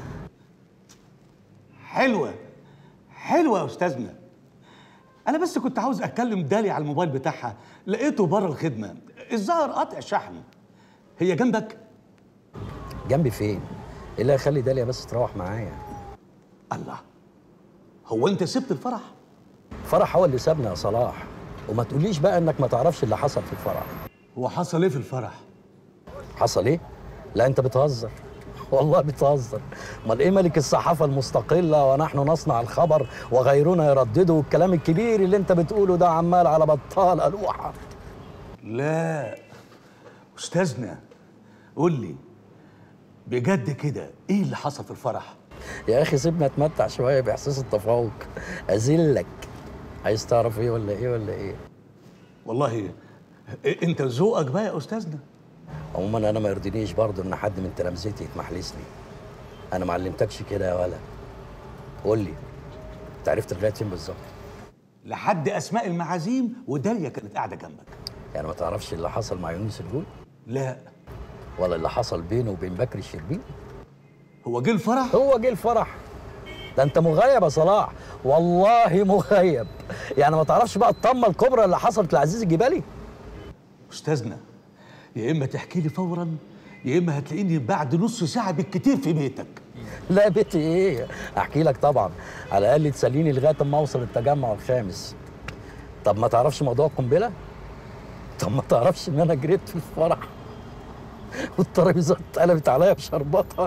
حلوه حلوه يا استاذنا انا بس كنت عاوز اتكلم دالي على الموبايل بتاعها لقيته بره الخدمه الظاهر قاطع شحن هي جنبك جنبي فين ايه اللي هيخلي داليا بس تروح معايا الله هو انت سبت الفرح فرح هو اللي سابنا يا صلاح وما تقوليش بقى انك ما تعرفش اللي حصل في الفرح هو حصل ايه في الفرح حصل ايه لا انت بتهزر والله بتهزر امال ايه ملك الصحافه المستقله ونحن نصنع الخبر وغيرنا يردده والكلام الكبير اللي انت بتقوله ده عمال على بطال الوحه لا استاذنا قول لي بجد كده ايه اللي حصل في الفرح يا اخي سيبنا اتمتع شويه باحساس التفوق اذلك عايز تعرف ايه ولا ايه ولا ايه والله إيه انت ذوقك بقى يا استاذنا عموما انا ما يرضينيش برضه ان حد من تلامذتي يتمحلس لي انا ما علمتكش كده يا ولا قول لي انت عرفت لغايه فين بالظبط لحد اسماء المعازيم وداليا كانت قاعده جنبك يعني ما تعرفش اللي حصل مع يونس الجول لا ولا اللي حصل بينه وبين بكر الشربين هو جه الفرح هو جه الفرح ده انت مغيب يا صلاح والله مغيب يعني ما تعرفش بقى الطمه الكبرى اللي حصلت لعزيز الجبالي استاذنا يا اما تحكي لي فورا يا اما هتلاقيني بعد نص ساعه بالكتير في بيتك لا بيتي ايه احكي لك طبعا على الاقل تسليني لغايه اما اوصل التجمع الخامس طب ما تعرفش موضوع القنبله طب ما تعرفش ان انا جريت في الفرح والترابيزه اتقلبت عليا بشربطها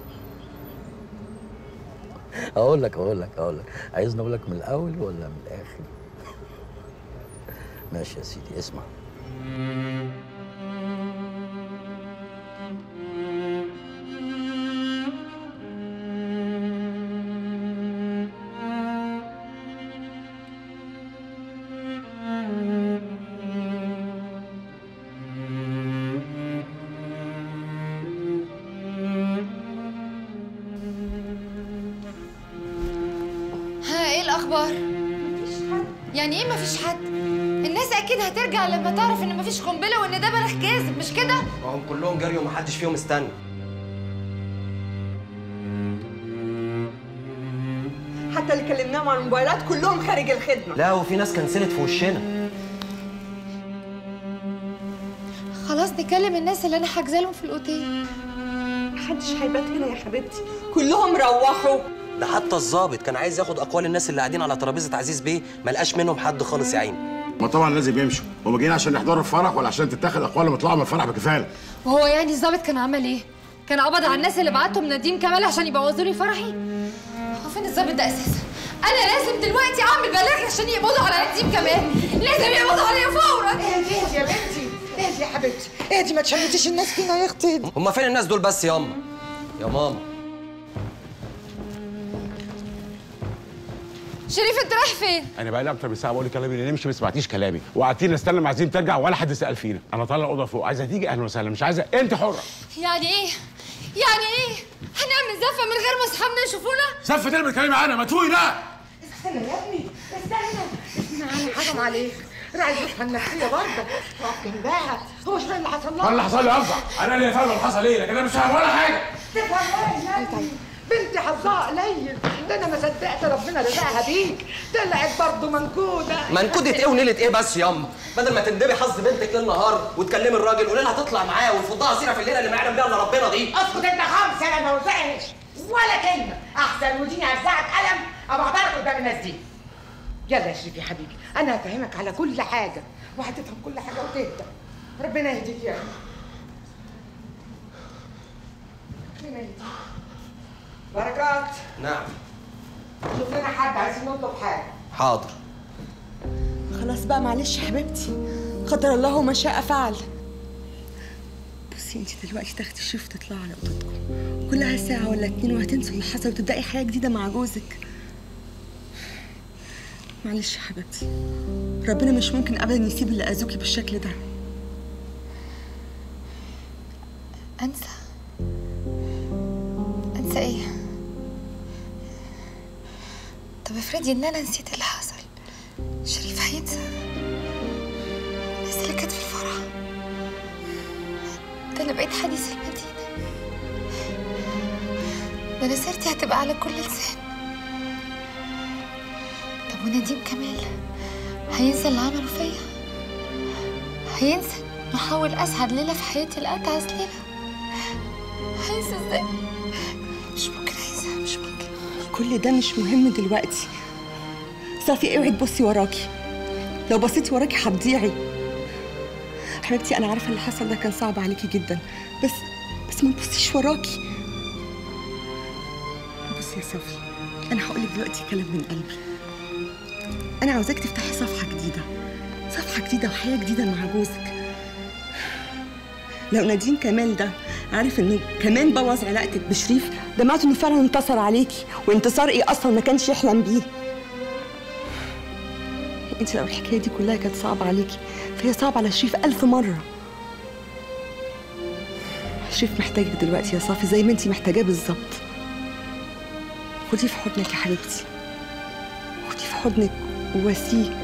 اقول لك اقول لك اقول لك عايزني اقول لك من الاول ولا من الاخر ماشي يا سيدي اسمع ها ايه الاخبار يعني ايه مفيش حد الناس اكيد هترجع لما تعرف ان مفيش قنبله وان ده بلاغ كاذب مش كده وهم كلهم جريوا ومحدش فيهم استنى حتى اللي كلمناهم على الموبايلات كلهم خارج الخدمه لا وفي ناس كنسلت في وشنا خلاص نكلم الناس اللي انا حاجزه لهم في الاوتيل محدش هيبات هنا يا حبيبتي كلهم روحوا ده حتى الظابط كان عايز ياخد اقوال الناس اللي قاعدين على ترابيزه عزيز بيه ما لقاش منهم حد خالص يا عيني ما طبعا لازم يمشوا هم جايين عشان يحضروا الفرح ولا عشان تتاخد اقوال لما يطلعوا من الفرح بكفاله وهو يعني الظابط كان عمل ايه كان قبض على الناس اللي بعتهم نديم كمال عشان يبوظوا لي فرحي هو فين الظابط ده اساسا انا لازم دلوقتي اعمل بلاغ عشان يقبضوا على نديم كمان لازم يقبضوا عليا فورا اهدي اهدي يا بنتي اهدي يا حبيبتي اهدي ما تشمتيش الناس فينا يا اختي هم فين الناس دول بس ياما يا ماما شريف انت رايح فين انا بقى لي اكتر من ساعه بقول لك كلامي اللي نمشي ما سمعتيش كلامي وقعدتينا نستنى ما عايزين ترجع ولا حد سال فينا انا طالع الاوضه فوق عايزه تيجي اهلا وسهلا مش عايزه انت حره يعني ايه يعني ايه هنعمل زفه من غير ما اصحابنا يشوفونا زفه تاني بتكلمي معانا ما تفوقي لا استنى يا ابني استنى استنى حرام عليك راعي ظروفها النفسية برضه اقف جنبها هو شو اللي حصل لها؟ انا اللي حصل لي افضل انا اللي فاهم اللي حصل ايه لكن انا مش فاهم ولا حاجه تفهم ايه يا ابني؟ بنتي حظها قليل ده انا ما صدقت ربنا رزقها بيك طلعت برضه منكوده منكودة ايه ونيلة ايه بس ياما بدل ما تندبي حظ بنتك ليل نهار وتكلمي الراجل قولي لها تطلع معاه ويفضها سيره في الليله اللي ما يعلم بيها الا ربنا دي اسكت انت خالص انا ما وزعش ولا كلمه احسن وديني هرزعك قلم ابقى اعترف قدام الناس دي يلا يا شريف يا حبيبي انا هفهمك على كل حاجه وهتفهم كل حاجه وتهدى ربنا يهديك يا ابني ربنا يهديك بركات نعم شوف لنا حد عايزين نطلب حاجه حاضر خلاص بقى معلش يا حبيبتي قدر الله ما شاء فعل بصي انت دلوقتي تاخدي شيف تطلعي على اوضتكم كلها ساعة ولا اتنين وهتنسوا اللي حصل وتبدأي حياة جديدة مع جوزك معلش يا حبيبتي ربنا مش ممكن ابدا يسيب اللي اذوكي بالشكل ده انسى انسى ايه طب افرضي ان انا نسيت اللي حصل شريف هينسى الناس اللي كانت في الفرح ده انا بقيت حديث المدينه ده انا سيرتي هتبقى على كل لسان طب ونديم كمال هينسى اللي عمله فيا هينسى انه حاول اسعد ليله في حياتي لاتعس ليله هينسى ازاي مش ممكن هينسى مش ممكن كل ده مش مهم دلوقتي صافي اوعي تبصي وراكي لو بصيتي وراكي هتضيعي حبيبتي انا عارفه اللي حصل ده كان صعب عليكي جدا بس بس ما تبصيش وراكي بصي يا صافي انا هقول لك دلوقتي كلام من قلبي انا عاوزاك تفتحي صفحه جديده صفحه جديده وحياه جديده مع جوزك لو نادين كمال ده عارف انه كمان بوظ علاقتك بشريف ده معناته انه فعلا انتصر عليكي وانتصار ايه اصلا ما كانش يحلم بيه انت لو الحكايه دي كلها كانت صعبه عليكي فهي صعبه على شريف ألف مره شريف محتاجك دلوقتي يا صافي زي ما انت محتاجاه بالظبط خديه في حضنك يا حبيبتي خديه في حضنك وواسيه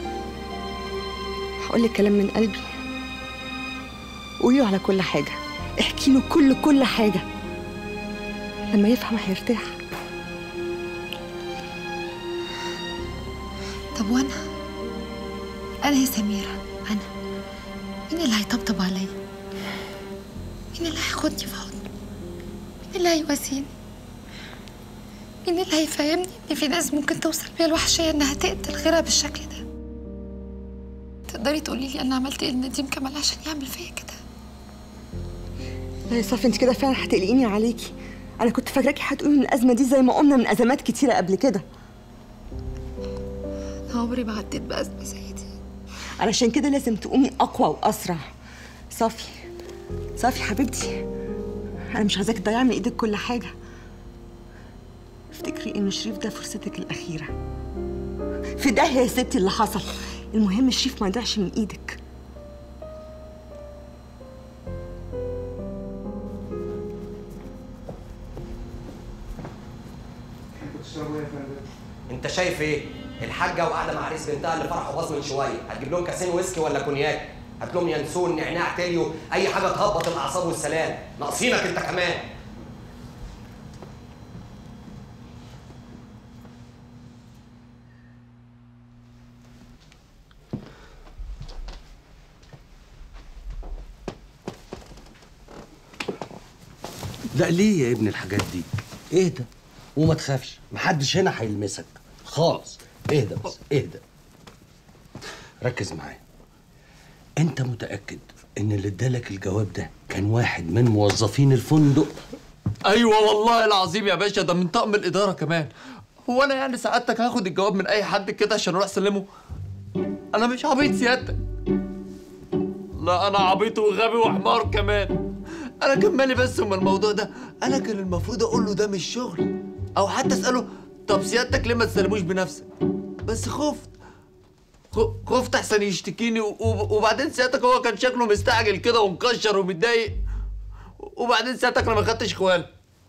هقول لك كلام من قلبي قولي له على كل حاجه احكي له كل كل حاجه لما يفهم هيرتاح طب وانا انا يا سميره انا مين اللي هيطبطب عليا مين اللي هياخدني في حضنه مين اللي هيواسيني مين اللي هيفهمني ان في ناس ممكن توصل بيها الوحشيه انها تقتل غيرها بالشكل ده تقدري تقولي لي انا عملت ايه لنديم كمال عشان يعمل فيا كده لا يا صافي انت كده فعلا هتقلقيني عليكي انا كنت فاكراكي هتقولي من الازمه دي زي ما قمنا من ازمات كتيره قبل كده انا عمري ما عديت بازمه زي دي علشان كده لازم تقومي اقوى واسرع صافي صافي حبيبتي انا مش عايزاك تضيعي من ايدك كل حاجه افتكري ان شريف ده فرصتك الاخيره في ده يا ستي اللي حصل المهم شريف ما يضيعش من ايدك انت شايف ايه؟ الحاجه وقاعده مع عريس بنتها اللي فرحوا باظ من شويه، هتجيب لهم كاسين ويسكي ولا كونياك؟ هات لهم ينسون نعناع تليو، اي حاجه تهبط الاعصاب والسلام، ناقصينك انت كمان. لا ليه يا ابني الحاجات دي اهدى وما تخافش محدش هنا هيلمسك خالص اهدى بس اهدى ركز معايا انت متاكد ان اللي ادالك الجواب ده كان واحد من موظفين الفندق ايوه والله العظيم يا باشا ده من طقم الاداره كمان هو انا يعني سعادتك هاخد الجواب من اي حد كده عشان اروح اسلمه انا مش عبيط سيادتك لا انا عبيط وغبي وحمار كمان انا كان مالي بس من الموضوع ده انا كان المفروض اقول له ده مش شغل او حتى اساله طب سيادتك ليه ما تسلموش بنفسك بس خفت خ- خفت احسن يشتكيني و- و- وبعدين سيادتك هو كان شكله مستعجل كده ومكشر ومتضايق وبعدين سيادتك انا ما خدتش اخوان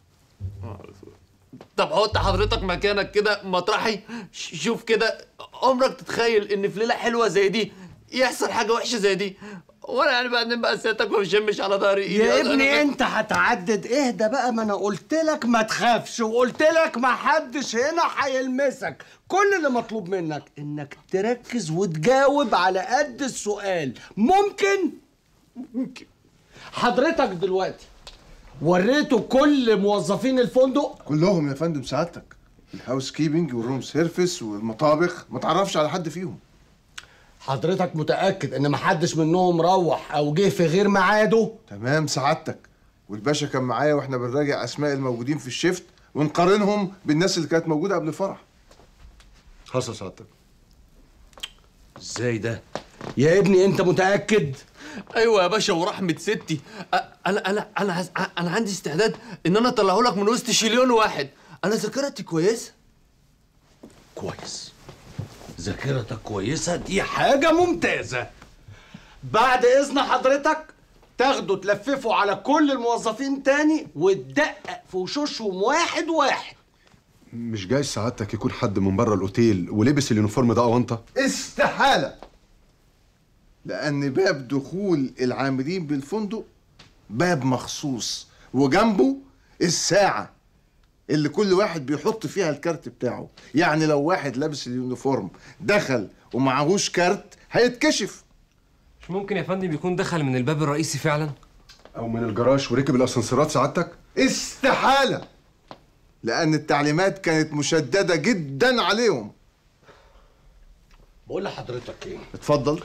طب حط حضرتك مكانك كده مطرحي ش- شوف كده عمرك تتخيل ان في ليله حلوه زي دي يحصل حاجه وحشه زي دي وانا يعني بعدين بقى سيادتك ما بشمش على ظهري إيدي. يا أنا- ابني أنا- انت هتعدد اهدى بقى ما انا قلت لك ما تخافش وقلت لك ما حدش هنا هيلمسك كل اللي مطلوب منك انك تركز وتجاوب على قد السؤال ممكن ممكن حضرتك دلوقتي وريته كل موظفين الفندق كلهم يا فندم سعادتك الهاوس كيبنج والروم سيرفيس والمطابخ ما تعرفش على حد فيهم حضرتك متاكد ان ما حدش منهم روح او جه في غير ميعاده تمام سعادتك والباشا كان معايا واحنا بنراجع اسماء الموجودين في الشيفت ونقارنهم بالناس اللي كانت موجوده قبل الفرح حصل سعادتك ازاي ده يا ابني انت متاكد ايوه يا باشا ورحمه ستي أ- انا انا انا عايز- انا عندي استعداد ان انا اطلعه لك من وسط شليون واحد انا ذاكرتي كويسه كويس ذاكرتك كويسه دي حاجه ممتازه بعد اذن حضرتك تاخده تلففه على كل الموظفين تاني وتدقق في وشوشهم واحد واحد مش جاي سعادتك يكون حد من بره الاوتيل ولبس اليونيفورم ده اونطه استحاله لان باب دخول العاملين بالفندق باب مخصوص وجنبه الساعه اللي كل واحد بيحط فيها الكارت بتاعه يعني لو واحد لابس اليونيفورم دخل ومعهوش كارت هيتكشف مش ممكن يا فندم يكون دخل من الباب الرئيسي فعلا او من الجراج وركب الاسانسيرات سعادتك استحاله لان التعليمات كانت مشدده جدا عليهم بقول لحضرتك ايه اتفضل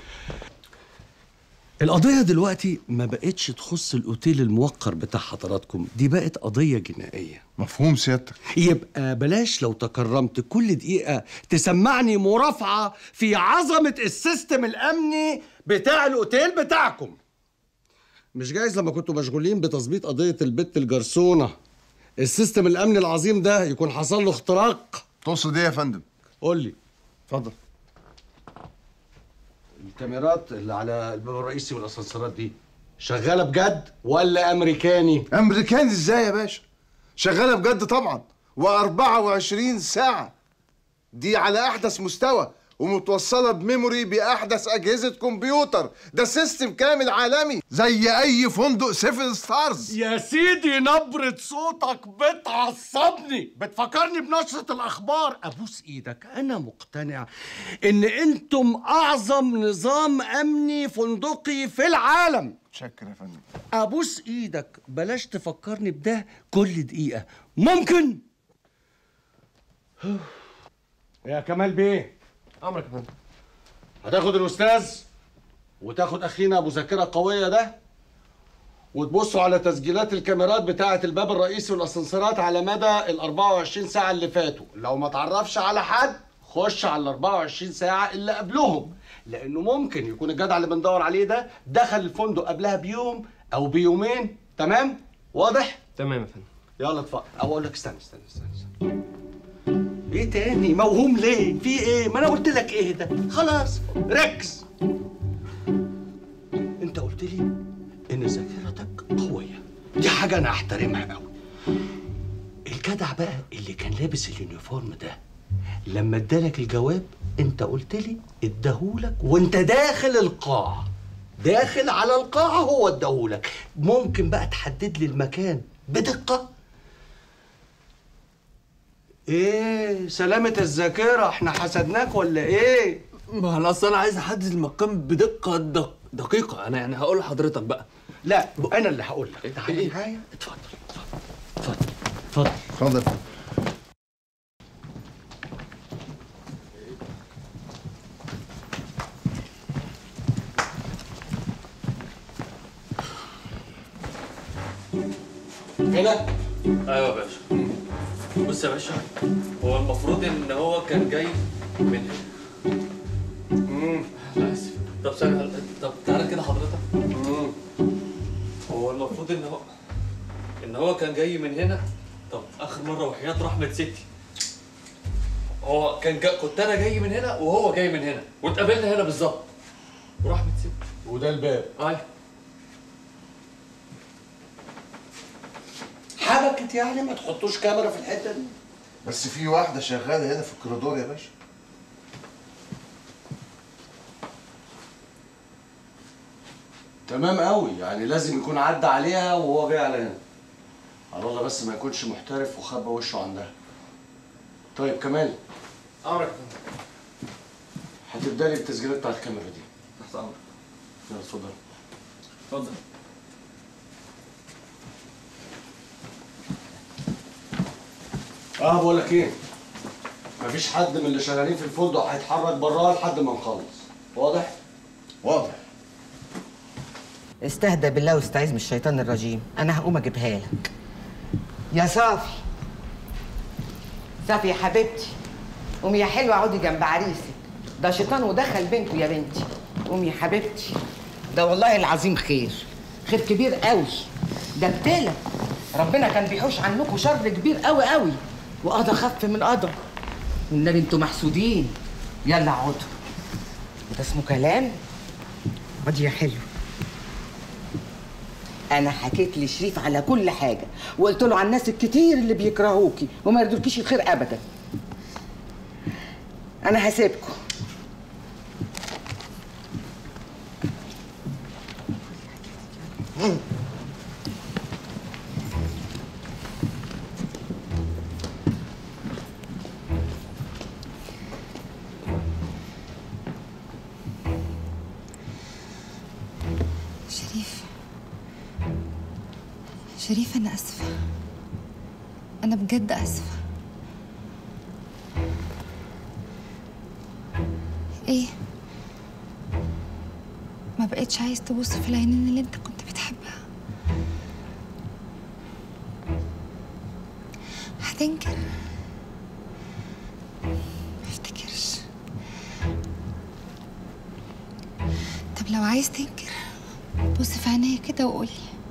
القضية دلوقتي ما بقتش تخص الأوتيل الموقر بتاع حضراتكم دي بقت قضية جنائية مفهوم سيادتك يبقى بلاش لو تكرمت كل دقيقة تسمعني مرافعة في عظمة السيستم الأمني بتاع الأوتيل بتاعكم مش جايز لما كنتوا مشغولين بتظبيط قضية البت الجرسونة السيستم الأمني العظيم ده يكون حصل له اختراق تقصد ايه يا فندم؟ قول لي اتفضل الكاميرات اللي على الباب الرئيسي والاسانسيرات دي شغاله بجد ولا امريكاني امريكاني ازاي يا باشا شغاله بجد طبعا و24 ساعه دي على احدث مستوى ومتوصله بميموري باحدث اجهزه كمبيوتر ده سيستم كامل عالمي زي اي فندق سيفن ستارز يا سيدي نبرة صوتك بتعصبني بتفكرني بنشرة الأخبار أبوس إيدك أنا مقتنع إن أنتم أعظم نظام أمني فندقي في العالم شكرا يا فندم أبوس إيدك بلاش تفكرني بده كل دقيقة ممكن يا كمال بيه امرك يا فندم هتاخد الأستاذ وتاخد أخينا أبو ذاكرة قوية ده وتبصوا على تسجيلات الكاميرات بتاعة الباب الرئيسي والأسانسيرات على مدى ال 24 ساعة اللي فاتوا لو ما تعرفش على حد خش على ال 24 ساعة اللي قبلهم لأنه ممكن يكون الجدع اللي بندور عليه ده دخل الفندق قبلها بيوم أو بيومين تمام واضح؟ تمام يا فندم يلا اتفضل أو أقول لك استنى استنى استنى, استنى. إيه تاني موهوم ليه؟ في إيه؟ ما أنا قلت لك إيه ده؟ خلاص ركز أنت قلت لي إن ذاكرتك قوية دي حاجة أنا أحترمها قوي الجدع بقى اللي كان لابس اليونيفورم ده لما ادالك الجواب انت قلت لي اداهولك وانت داخل القاعة داخل على القاعة هو اداهولك ممكن بقى تحدد لي المكان بدقة ايه سلامة الذاكرة احنا حسدناك ولا ايه ما انا اصل انا عايز احدد المكان بدقه دق... دقيقه انا يعني هقول لحضرتك بقى لا انا اللي هقول لك تعالى معايا اتفضل اتفضل اتفضل اتفضل هنا ايوه يا باشا بص يا باشا هو المفروض ان هو كان جاي من لا اسف طب ثانية طب تعالى كده حضرتك هو المفروض ان هو ان هو كان جاي من هنا طب اخر مرة وحياة رحمة ستي هو كان جا... كنت انا جاي من هنا وهو جاي من هنا واتقابلنا هنا بالظبط ورحمة ستي وده الباب ايوه حبكت يعني ما تحطوش كاميرا في الحتة دي بس في واحده شغاله هنا في الكوريدور يا باشا تمام قوي يعني لازم يكون عدى عليها وهو جاي على هنا على الله بس ما يكونش محترف وخبى وشه عندها طيب كمال امرك هتبدا لي التسجيلات بتاعت الكاميرا دي تحت امرك يلا اتفضل اتفضل اه بقول لك ايه مفيش حد من اللي شغالين في الفندق هيتحرك براه لحد ما نخلص واضح واضح استهدى بالله واستعيذ من الشيطان الرجيم انا هقوم اجيبها لك يا صافي صافي يا حبيبتي قومي يا حلوه اقعدي جنب عريسك ده شيطان ودخل بنته يا بنتي قومي يا حبيبتي ده والله العظيم خير خير كبير قوي ده ابتلى ربنا كان بيحوش عنكم شر كبير قوي قوي وقضى خف من قضى والنبي انتوا محسودين يلا اقعدوا ده اسمه كلام اقعدي يا حلو انا حكيت لشريف على كل حاجه وقلت له عن الناس الكتير اللي بيكرهوكي وما يرضوكيش الخير ابدا انا هسيبكم شريف شريف أنا آسفة أنا بجد آسفة إيه؟ ما بقتش عايز تبص في العينين اللي أنت كنت بتحبها هتنكر ما افتكرش طب لو عايز تنكر بص في عينيا كده وقولي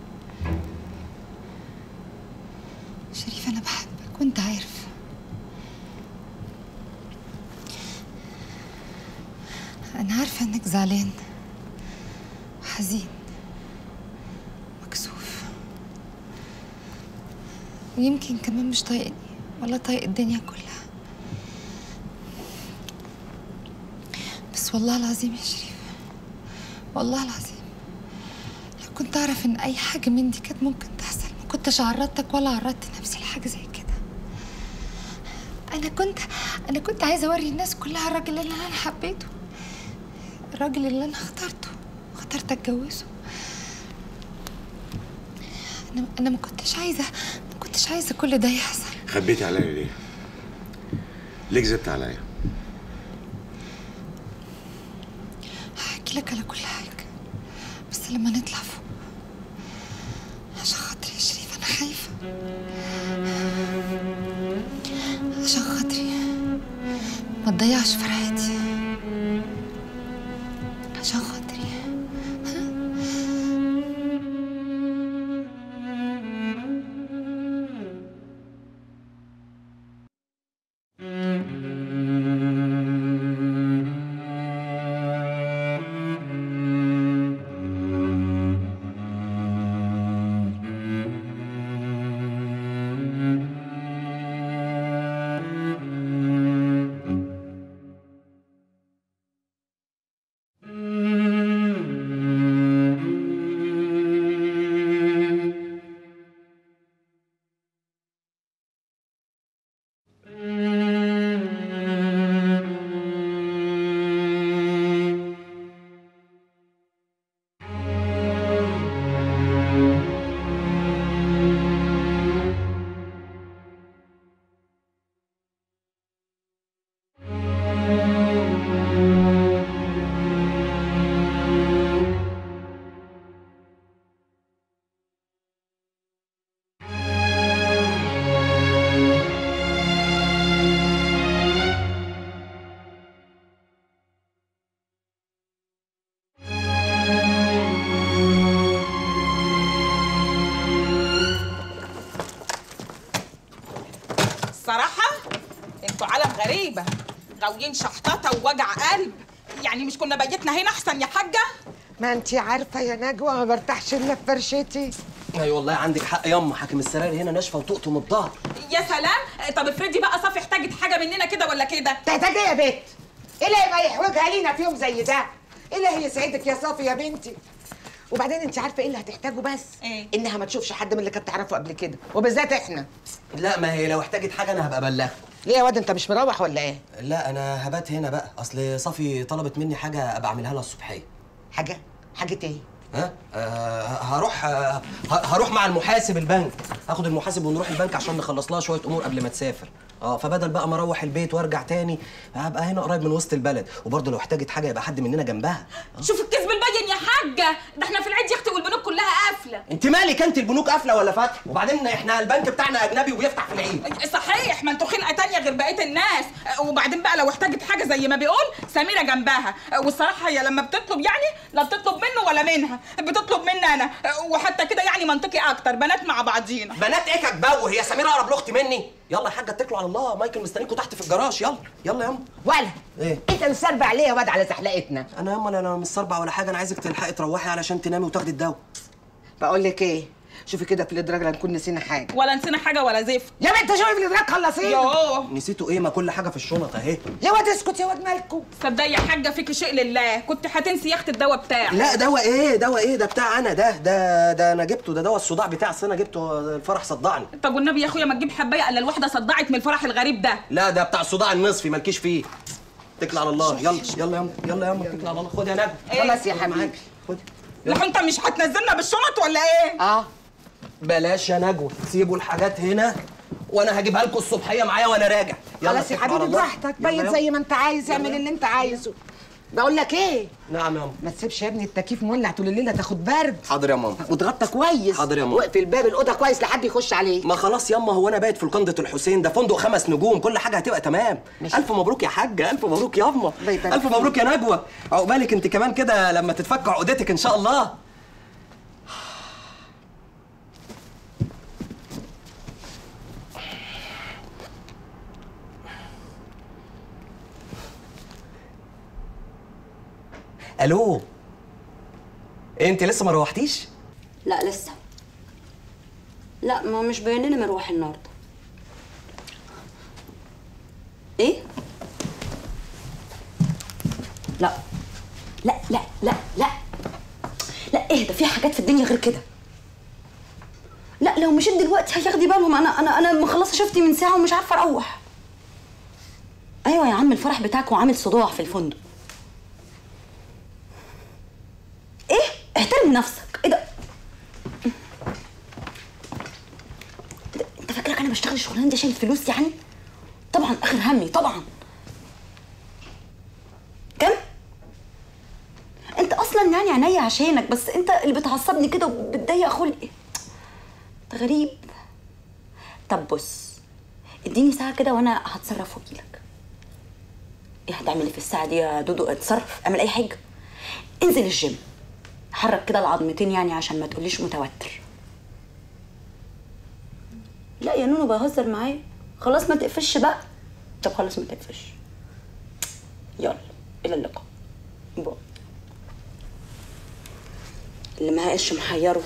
شريف انا بحبك وانت عارف أنا عارفة إنك زعلان وحزين مكسوف ويمكن كمان مش طايقني ولا طايق الدنيا كلها بس والله العظيم يا شريف والله العظيم لو كنت أعرف إن أي حاجة من دي كانت ممكن تحصل ما كنتش عرضتك ولا عرضت نفسي لحاجة زي كده أنا كنت أنا كنت عايزة أوري الناس كلها الراجل اللي أنا حبيته الراجل اللي أنا اخترته اخترت أتجوزه أنا أنا ما كنتش عايزة ما كنتش عايزة كل ده يحصل خبيتي عليا ليه؟ ليه كذبت عليا؟ هحكي لك على كل حاجة بس لما نطلع فوق عشان خاطري يا شريف أنا خايفة عشان خاطري ما تضيعش فرحتي عشان خاطري الصراحة انتوا عالم غريبة غاويين شحططة ووجع قلب يعني مش كنا بيتنا هنا أحسن يا حاجة؟ ما انت عارفة يا نجوى ما برتاحش إلا في فرشتي اي والله عندك حق ياما حاكم السراير هنا ناشفه وتقطم الظهر يا سلام طب افرضي بقى صافي احتاجت حاجة مننا كده ولا كده تحتاج ايه يا بنت؟ ايه اللي ما يحوجها لينا في يوم زي ده؟ ايه اللي هيسعدك يا صافي يا بنتي؟ وبعدين انت عارفه ايه اللي هتحتاجه بس؟ ايه؟ انها ما تشوفش حد من اللي كانت تعرفه قبل كده وبالذات احنا لا ما هي لو احتاجت حاجه انا هبقى ابلغها ليه يا واد انت مش مروح ولا ايه؟ لا انا هبات هنا بقى اصل صفي طلبت مني حاجه ابقى اعملها لها الصبحيه حاجه حاجه ايه ها آه هروح آه ه- هروح مع المحاسب البنك هاخد المحاسب ونروح البنك عشان نخلص لها شويه امور قبل ما تسافر اه فبدل بقى ما اروح البيت وارجع تاني هبقى هنا قريب من وسط البلد وبرضه لو احتاجت حاجه يبقى حد مننا جنبها شوف الكذب البين يا حاجة ده احنا في العيد يا اختي والبنوك كلها قافلة انت مالك انت البنوك قافله ولا فاتحه وبعدين احنا البنك بتاعنا اجنبي وبيفتح في العيد صحيح ما انتوا خلقة تانية غير بقية الناس وبعدين بقى لو احتاجت حاجة زي ما بيقول سميرة جنبها والصراحة هي لما بتطلب يعني لا بتطلب منه ولا منها بتطلب مني انا وحتى كده يعني منطقي اكتر بنات مع بعضينا بنات ايه كجبوه هي سميره اقرب لاختي مني يلا يا حاجه اتكلوا على الله مايكل مستنيكوا تحت في الجراج يلا يلا يا ولا ايه انت مسربع ليه يا واد على زحلقتنا انا ياما انا مش صربع ولا حاجه انا عايزك تلحقي تروحي علشان تنامي وتاخدي الدواء بقول لك ايه شوفي كده في الادراج لا نكون نسينا حاجه ولا نسينا حاجة ولا زفت يا بنت شوفي في الادراج خلصينا يوه نسيتوا ايه ما كل حاجه في الشنط اهي يا واد اسكت يا واد مالكوا صدقي يا حاجة فيكي شيء لله كنت هتنسي يا اختي الدواء بتاعك لا دواء ايه دواء ايه ده بتاع انا ده ده ده انا جبته ده دواء الصداع بتاع اصل انا جبته الفرح صدعني طب والنبي يا اخويا ما تجيب حبايه الا الواحده صدعت من الفرح الغريب ده لا ده بتاع الصداع النصفي مالكيش فيه اتكل على الله يلا يلا يا يلا يا اتكل على الله خد يا نجم خلاص يا حبيبي لو انت مش هتنزلنا بالشنط ولا ايه اه بلاش يا نجوى سيبوا الحاجات هنا وانا هجيبها لكم الصبحيه معايا وانا راجع يلا خلاص يا اتكلوا على حبيبي الله. براحتك يلا بيت يلا. زي ما انت عايز اعمل اللي انت عايزه بقول لك ايه نعم يا ماما ما تسيبش يا ابني التكييف مولع طول الليل تاخد برد حاضر يا ماما وتغطى كويس حاضر يا ماما واقفل الباب الاوضه كويس لحد يخش عليه ما خلاص ياما هو انا بايت في لقندة الحسين ده فندق خمس نجوم كل حاجه هتبقى تمام ماشي. الف مبروك يا حاجه الف مبروك ياما الله يبارك الف فيك. مبروك يا نجوى عقبالك انت كمان كده لما تتفك عقدتك ان شاء الله الو انت لسه ما روحتيش لا لسه لا ما مش باين لنا مروح النهارده ايه لا لا لا لا لا لا ايه ده في حاجات في الدنيا غير كده لا لو مشيت دلوقتي هياخدي بالهم انا انا انا مخلصه شفتي من ساعه ومش عارفه اروح ايوه يا عم الفرح بتاعك وعامل صداع في الفندق ايه احترم نفسك ايه ده إيه ده؟ انت فاكرك انا بشتغل الشغلانه دي عشان الفلوس يعني طبعا اخر همي طبعا كم انت اصلا يعني عينيا عشانك بس انت اللي بتعصبني كده وبتضيق خلقي انت غريب طب بص اديني ساعه كده وانا هتصرف واجيلك ايه هتعمل ايه في الساعه دي يا دودو اتصرف اعمل اي حاجه انزل الجيم حرك كده العظمتين يعني عشان ما تقوليش متوتر لا يا نونو بهزر معايا خلاص ما تقفش بقى طب خلاص ما تقفش يلا الى اللقاء باي اللي معاه قش محيره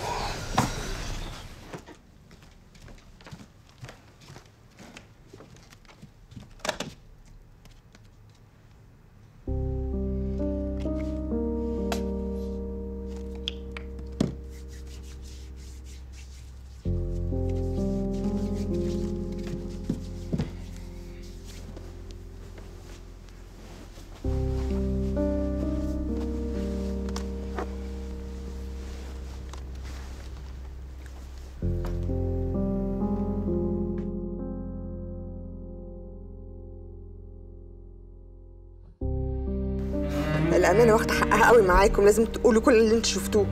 الأمانة واخدة حقها قوي معاكم لازم تقولوا كل اللي انتوا شفتوه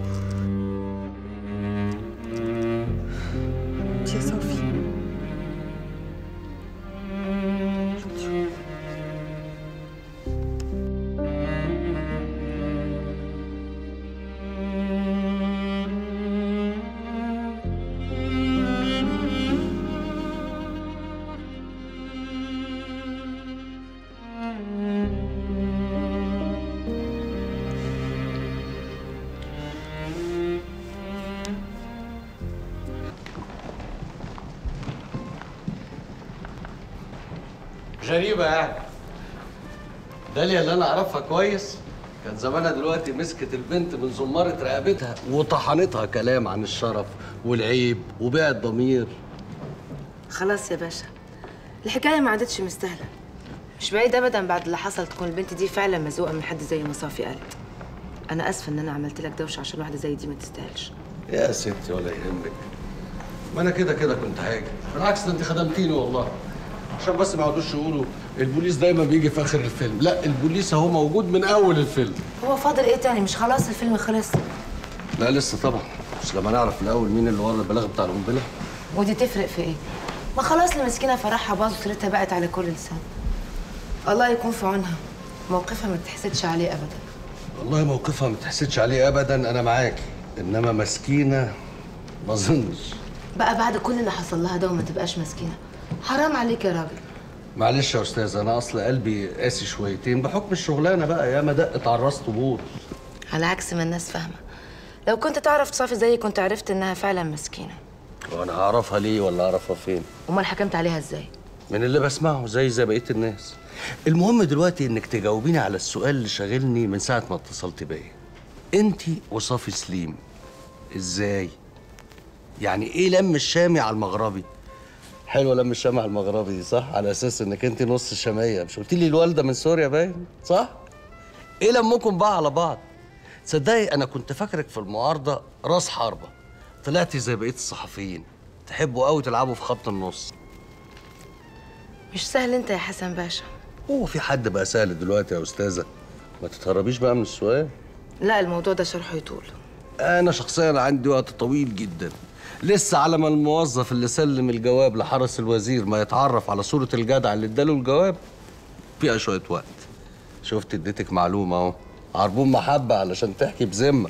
يا صافي غريبة يعني داليا اللي انا اعرفها كويس كان زمانها دلوقتي مسكت البنت من زمارة رقبتها وطحنتها كلام عن الشرف والعيب وبيع الضمير خلاص يا باشا الحكايه ما عادتش مستاهله مش بعيد ابدا بعد اللي حصل تكون البنت دي فعلا مزوقه من حد زي ما صافي قالت انا اسفه ان انا عملت لك دوشه عشان واحده زي دي ما تستاهلش يا ستي ولا يهمك ما انا كده كده كنت هاجي بالعكس ده انت خدمتيني والله عشان بس ما يقعدوش يقولوا البوليس دايما بيجي في اخر الفيلم لا البوليس اهو موجود من اول الفيلم هو فاضل ايه تاني مش خلاص الفيلم خلص لا لسه طبعا مش لما نعرف الاول مين اللي ورا البلاغ بتاع القنبله ودي تفرق في ايه ما خلاص المسكينه فرحها باظ وسيرتها بقت على كل لسان الله يكون في عونها موقفها ما تحسدش عليه ابدا والله موقفها ما تحسدش عليه ابدا انا معاكي انما مسكينه ما اظنش بقى بعد كل اللي حصل لها ده وما تبقاش مسكينه حرام عليك يا راجل معلش يا استاذ انا اصل قلبي قاسي شويتين بحكم الشغلانه بقى ياما دقت على الراس طبول على عكس ما الناس فاهمه لو كنت تعرف صافي زي كنت عرفت انها فعلا مسكينه وانا هعرفها ليه ولا اعرفها فين امال حكمت عليها ازاي من اللي بسمعه زي زي بقيه الناس المهم دلوقتي انك تجاوبيني على السؤال اللي شاغلني من ساعه ما اتصلت بيا انت وصافي سليم ازاي يعني ايه لم الشامي على المغربي حلوه لم الشامي على المغربي دي صح على اساس انك انت نص شاميه مش قلت لي الوالده من سوريا باين صح ايه لمكم بقى على بعض تصدقي انا كنت فاكرك في المعارضه راس حربه طلعتي زي بقيه الصحفيين تحبوا قوي تلعبوا في خط النص مش سهل انت يا حسن باشا هو في حد بقى سهل دلوقتي يا استاذه ما تتهربيش بقى من السؤال لا الموضوع ده شرحه يطول انا شخصيا عندي وقت طويل جدا لسه على ما الموظف اللي سلم الجواب لحرس الوزير ما يتعرف على صورة الجدع اللي اداله الجواب فيها شوية وقت شفت اديتك معلومة اهو عربون محبة علشان تحكي بذمة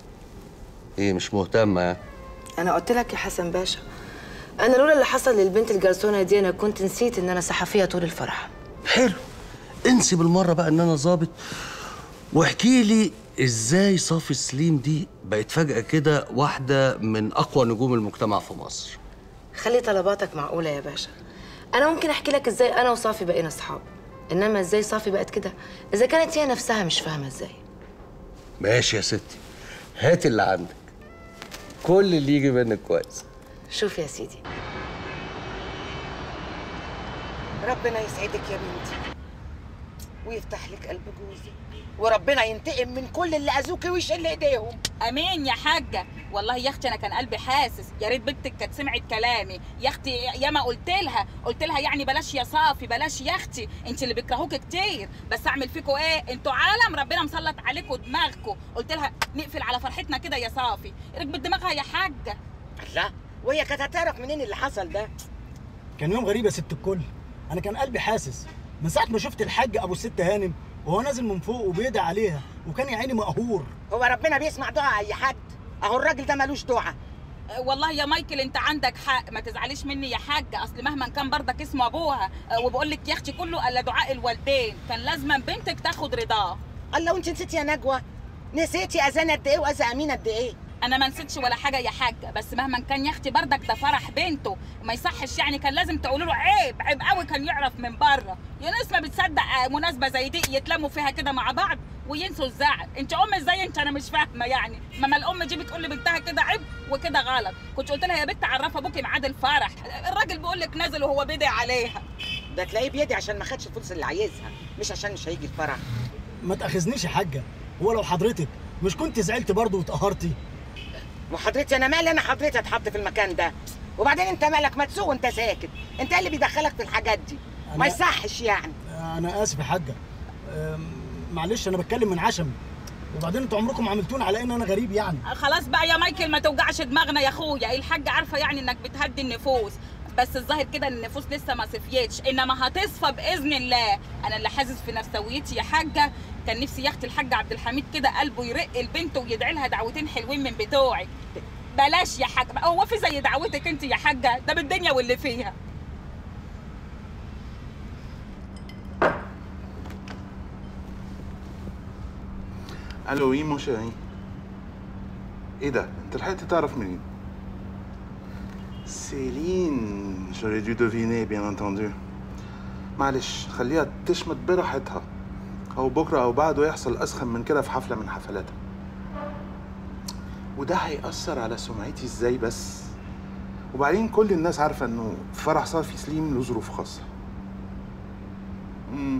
ايه مش مهتمة يعني انا قلت لك يا حسن باشا انا لولا اللي حصل للبنت الجرسونه دي انا كنت نسيت ان انا صحفيه طول الفرح حلو انسي بالمرة بقى ان انا ظابط واحكي لي ازاي صافي سليم دي بقت فجأة كده واحدة من أقوى نجوم المجتمع في مصر خلي طلباتك معقولة يا باشا أنا ممكن أحكي لك إزاي أنا وصافي بقينا أصحاب إنما إزاي صافي بقت كده إذا كانت هي نفسها مش فاهمة إزاي ماشي يا ستي هات اللي عندك كل اللي يجي منك كويس شوف يا سيدي ربنا يسعدك يا بنتي ويفتح لك قلب جوزك وربنا ينتقم من كل اللي اذوكي ويشل ايديهم امين يا حاجه والله يا اختي انا كان قلبي حاسس يا ريت بنتك كانت سمعت كلامي يا اختي ياما قلت لها قلت لها يعني بلاش يا صافي بلاش يا اختي انت اللي بيكرهوك كتير بس اعمل فيكوا ايه انتوا عالم ربنا مسلط عليكوا دماغكوا قلت لها نقفل على فرحتنا كده يا صافي ركبت دماغها يا حاجه لا وهي كانت هتعرف منين اللي حصل ده كان يوم غريب يا ست الكل انا كان قلبي حاسس من ساعه ما شفت الحاج ابو الست هانم وهو نازل من فوق وبيدعي عليها وكان يا عيني مقهور هو ربنا بيسمع دعاء اي حد اهو الراجل ده ملوش دعاء أه، والله يا مايكل انت عندك حق ما تزعليش مني يا حاجه اصل مهما كان برضك اسمه ابوها أه، وبقول لك يا اختي كله الا دعاء الوالدين كان لازما بنتك تاخد رضاه الله وانت نسيتي يا نجوى نسيتي اذان قد ايه واذى امين قد ايه انا ما نسيتش ولا حاجه يا حاجه بس مهما كان يا اختي بردك ده فرح بنته ما يصحش يعني كان لازم تقولوا له عيب عيب قوي كان يعرف من بره يا ناس ما بتصدق آه، مناسبه زي دي يتلموا فيها كده مع بعض وينسوا الزعل انت ام ازاي انت انا مش فاهمه يعني ماما الام دي بتقول لبنتها كده عيب وكده غلط كنت قلت لها يا بنت عرفها ابوكي ميعاد الفرح الراجل بيقول لك نازل وهو بيدعي عليها ده تلاقيه بيدي عشان ما خدش الفلوس اللي عايزها مش عشان مش هيجي الفرح ما تاخذنيش يا حاجه هو لو حضرتك مش كنت زعلت برضه واتقهرتي وحضرتي انا مالي انا حضرتي اتحط في المكان ده وبعدين انت مالك ما تسوق وانت ساكت انت إيه اللي بيدخلك في الحاجات دي ما أنا- يصحش يعني انا اسف يا حاجه أم، معلش انا بتكلم من عشم وبعدين انتوا عمركم عملتوني على ان انا غريب يعني خلاص بقى يا مايكل ما توجعش دماغنا يا اخويا الحاجه عارفه يعني انك بتهدي النفوس بس الظاهر كده ان النفوس لسه ما صفيتش انما هتصفى باذن الله انا اللي حاسس في نفسويتي يا حاجه كان نفسي يا اختي الحاج عبد الحميد كده قلبه يرق البنت ويدعي لها دعوتين حلوين من بتوعك بلاش يا حاجه هو في زي دعوتك انت يا حاجه ده بالدنيا واللي فيها الو وي مون شيري ايه ده انت لحقت تعرف منين سيلين جوري دو دوفيني بيان انتندو معلش خليها تشمت براحتها او بكره او بعده يحصل اسخن من كده في حفله من حفلاتها وده هيأثر على سمعتي ازاي بس وبعدين كل الناس عارفه انه فرح صافي سليم له ظروف خاصه امم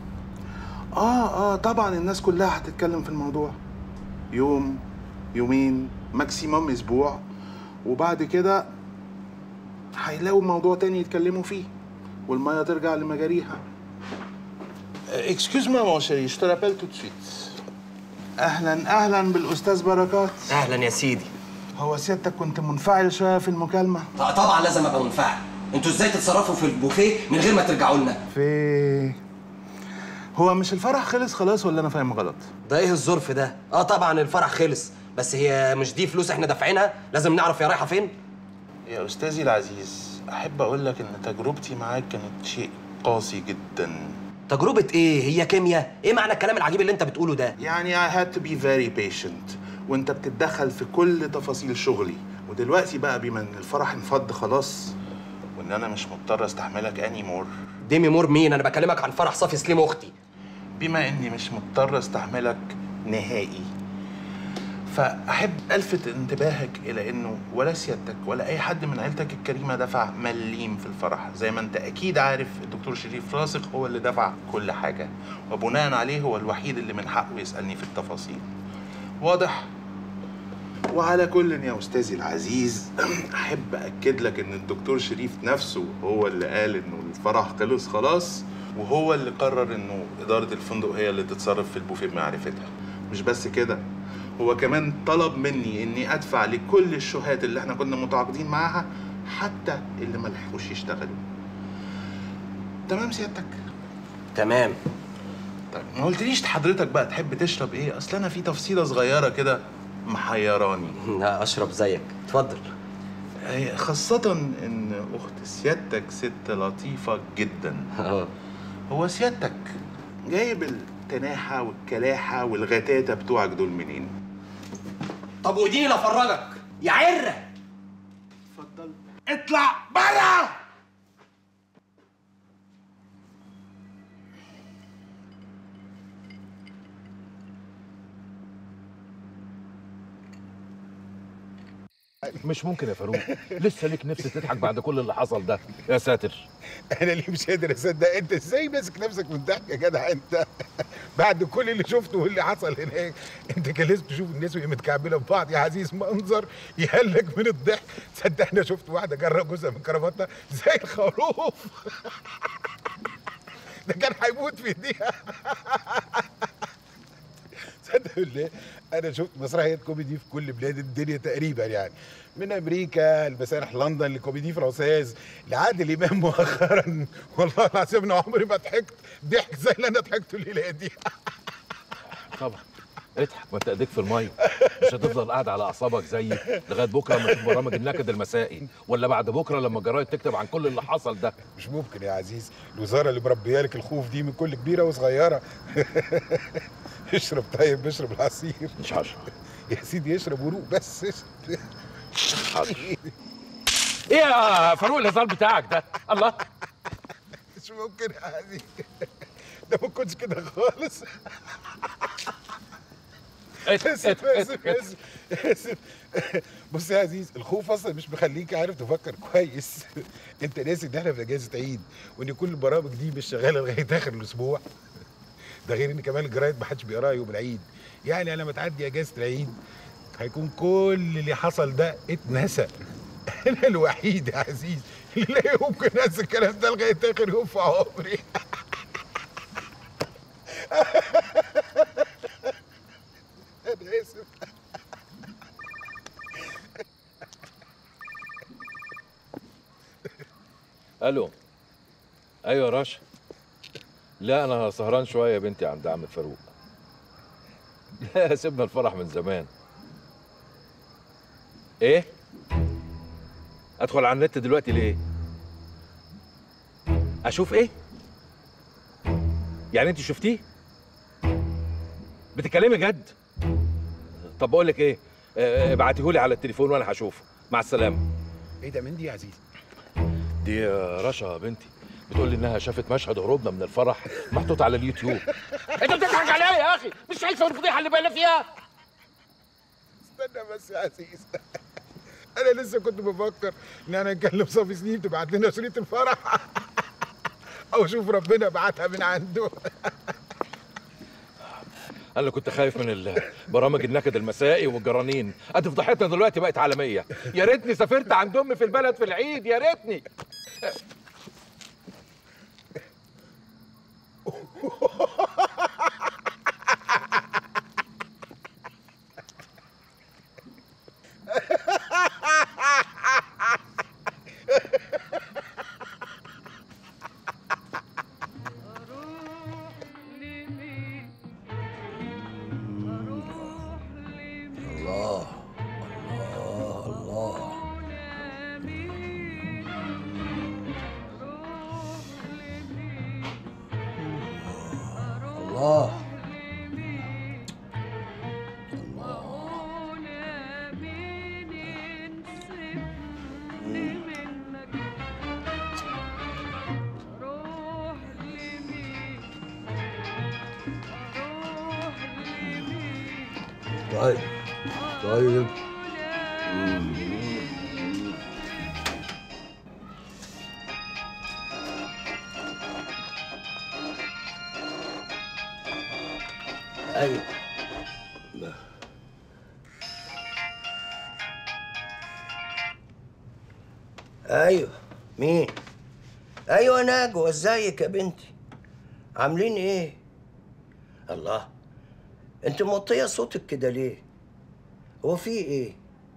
اه اه طبعا الناس كلها هتتكلم في الموضوع يوم يومين ماكسيموم اسبوع وبعد كده هيلاقوا موضوع تاني يتكلموا فيه والميه ترجع لمجاريها اكسكيوز موا مون شيري je te rappelle tout de suite اهلا اهلا بالاستاذ بركات اهلا يا سيدي هو سيادتك كنت منفعل شويه في المكالمه آه، طبعا لازم ابقى منفعل انتوا ازاي تتصرفوا في البوفيه من غير ما ترجعوا لنا في هو مش الفرح خلص خلاص ولا انا فاهم غلط ده ايه الظرف ده اه طبعا الفرح خلص بس هي مش دي فلوس احنا دافعينها لازم نعرف هي رايحه فين يا استاذي العزيز احب اقول لك ان تجربتي معاك كانت شيء قاسي جدا تجربه ايه هي كيمياء ايه معنى الكلام العجيب اللي انت بتقوله ده يعني I had to be very patient وانت بتتدخل في كل تفاصيل شغلي ودلوقتي بقى بما ان الفرح انفض خلاص وان انا مش مضطر استحملك اني مور ديمي مور مين انا بكلمك عن فرح صافي سليم اختي بما اني مش مضطر استحملك نهائي فاحب الفت انتباهك الى انه ولا سيادتك ولا اي حد من عيلتك الكريمه دفع مليم في الفرح زي ما انت اكيد عارف الدكتور شريف راسخ هو اللي دفع كل حاجه وبناء عليه هو الوحيد اللي من حقه يسالني في التفاصيل واضح وعلى كل يا استاذي العزيز احب اكد لك ان الدكتور شريف نفسه هو اللي قال انه الفرح خلص خلاص وهو اللي قرر انه اداره الفندق هي اللي تتصرف في البوفيه بمعرفتها مش بس كده هو كمان طلب مني اني ادفع لكل الشهات اللي احنا كنا متعاقدين معاها حتى اللي ما لحقوش يشتغلوا تمام سيادتك تمام طيب ما قلتليش حضرتك بقى تحب تشرب ايه اصل انا في تفصيله صغيره كده محيراني لا اشرب زيك اتفضل هي خاصة إن أخت سيادتك ست لطيفة جدا اه هو سيادتك جايب التناحة والكلاحة والغتاتة بتوعك دول منين؟ طب واديني لافرجك يا عره اتفضل اطلع بره مش ممكن يا فاروق لسه ليك نفس تضحك بعد كل اللي حصل ده يا ساتر انا اللي مش قادر اصدق انت ازاي ماسك نفسك من الضحك يا جدع انت بعد كل اللي شفته واللي حصل هناك انت كان لازم تشوف الناس وهي متكعبله في بعض يا عزيز منظر يهلك من الضحك تصدق انا شفت واحده جرى جزء من كرافتها زي الخروف ده كان هيموت في ايديها تصدق بالله انا شفت مسرحيات كوميدي في كل بلاد الدنيا تقريبا يعني من امريكا لمسارح لندن لكوميدي فرانسيز لعادل امام مؤخرا والله العظيم انا عمري ما ضحكت ضحك زي اللي انا ضحكته الليله دي طبعا اضحك ما انت ايديك في الميه مش هتفضل قاعد على اعصابك زيي لغايه بكره لما تشوف برامج النكد المسائي ولا بعد بكره لما الجرايد تكتب عن كل اللي حصل ده مش ممكن يا عزيز الوزاره اللي مربيه لك الخوف دي من كل كبيره وصغيره اشرب طيب اشرب العصير مش هشرب يا سيدي اشرب وروق بس اشرب ايه يا فاروق الهزار بتاعك ده الله مش ممكن يا عزيز ده ما كنتش كده خالص اسف اسف اسف اسف بص يا عزيز الخوف اصلا مش مخليك عارف تفكر كويس انت ناسي ان احنا في اجازه عيد وان كل البرامج دي مش شغاله لغايه اخر الاسبوع ده غير ان كمان الجرايد ما حدش بيقراها يوم العيد يعني انا لما تعدي اجازه العيد هيكون كل اللي حصل ده اتنسى انا الوحيد يا عزيز اللي لا يمكن انسى الكلام ده لغايه اخر يوم في عمري انا اسف الو ايوه يا رشا لا انا سهران شويه يا بنتي عند عم فاروق لا سيبنا الفرح من زمان ايه ادخل على النت دلوقتي ليه اشوف ايه يعني انت شفتيه بتتكلمي جد طب بقول لك ايه ابعتيهولي على التليفون وانا هشوفه مع السلامه ايه ده من دي يا عزيز دي رشا بنتي بتقول لي انها شافت مشهد هروبنا من الفرح محطوط على اليوتيوب انت بتضحك عليا يا اخي مش شايفه الفضيحه اللي بقينا فيها استنى بس يا عزيز انا لسه كنت بفكر ان انا نكلم صافي سليم تبعت لنا شريط الفرح او شوف ربنا بعتها من عنده انا اللي كنت خايف من ال- برامج النكد المسائي والجرانين ادي فضيحتنا دلوقتي بقت عالميه يا ريتني سافرت عند امي في البلد في العيد يا ريتني الله الله الله الله طيب طيب ايوه ايوه مين ايوه نجوى ازيك يا بنتي عاملين ايه الله انت موطيه صوتك كده ليه هو في ايه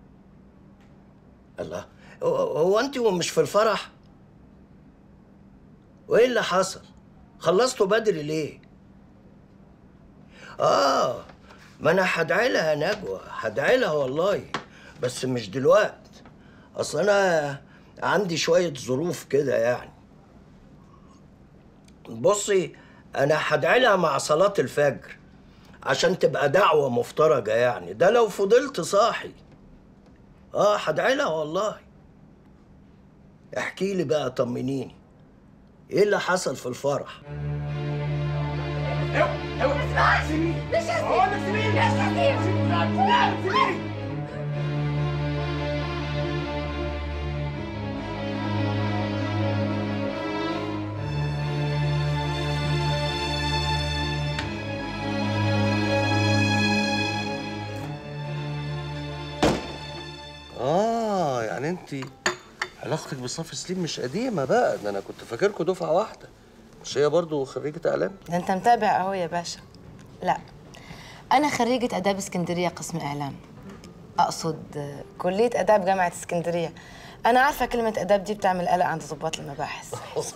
الله هو- هو انت ومش في الفرح وايه اللي حصل خلصتوا بدري ليه اه ما انا هدعي لها نجوى هدعي لها والله بس مش دلوقت اصل انا عندي شويه ظروف كده يعني بصي انا هدعيلها مع صلاة الفجر عشان تبقى دعوة مفترجة يعني ده لو فضلت صاحي اه هدعيلها والله احكي لي بقى طمنيني ايه اللي حصل في الفرح اه يعني انت علاقتك بصافي سليم مش قديمه بقى ده انا كنت فاكركم دفعه واحده مش هي برضو خريجه اعلام ده انت متابع اهو يا باشا لا انا خريجة اداب اسكندرية قسم اعلام اقصد آه، كلية اداب جامعة اسكندرية انا عارفة كلمة اداب دي بتعمل قلق عند ضباط المباحث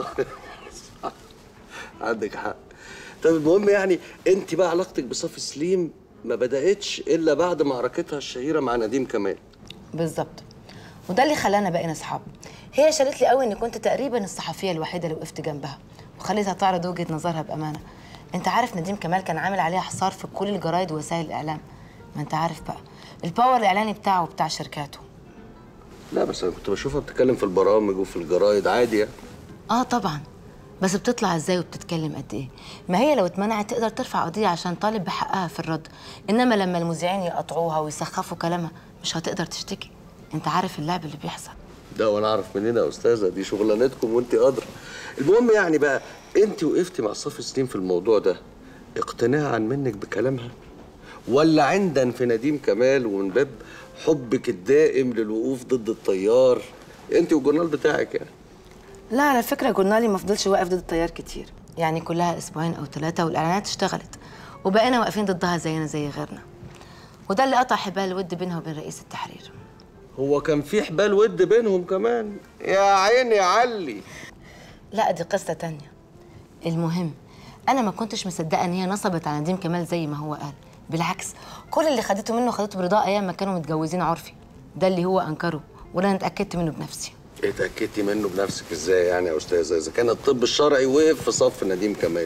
عندك حق طب المهم يعني انت بقى علاقتك بصافي سليم ما بدأتش الا بعد معركتها الشهيره مع نديم كمال بالظبط وده اللي خلانا بقينا اصحاب هي شالت لي قوي اني كنت تقريبا الصحفيه الوحيده اللي وقفت جنبها وخليتها تعرض وجهه نظرها بامانه انت عارف نديم كمال كان عامل عليها حصار في كل الجرايد ووسائل الاعلام ما انت عارف بقى الباور الاعلاني بتاعه وبتاع شركاته لا بس انا كنت بشوفها بتتكلم في البرامج وفي الجرايد عادي يعني اه طبعا بس بتطلع ازاي وبتتكلم قد ايه ما هي لو اتمنعت تقدر ترفع قضيه عشان طالب بحقها في الرد انما لما المذيعين يقطعوها ويسخفوا كلامها مش هتقدر تشتكي انت عارف اللعب اللي بيحصل ده وانا اعرف منين يا استاذه دي شغلانتكم وانت قادره المهم يعني بقى انت وقفتي مع صافي سليم في الموضوع ده اقتناعا منك بكلامها ولا عندا في نديم كمال ومن باب حبك الدائم للوقوف ضد التيار انت والجورنال بتاعك يعني لا على فكرة جورنالي ما فضلش واقف ضد التيار كتير يعني كلها اسبوعين او ثلاثة والاعلانات اشتغلت وبقينا واقفين ضدها زينا زي غيرنا وده اللي قطع حبال الود بينها وبين رئيس التحرير هو كان في حبال ود بينهم كمان يا عيني علي لا دي قصة تانية المهم انا ما كنتش مصدقة ان هي نصبت على نديم كمال زي ما هو قال بالعكس كل اللي خدته منه خدته برضاه ايام ما كانوا متجوزين عرفي ده اللي هو انكره ولا انا اتاكدت منه بنفسي اتأكدتي منه بنفسك ازاي يعني يا استاذه اذا كان الطب الشرعي وقف في صف نديم كمال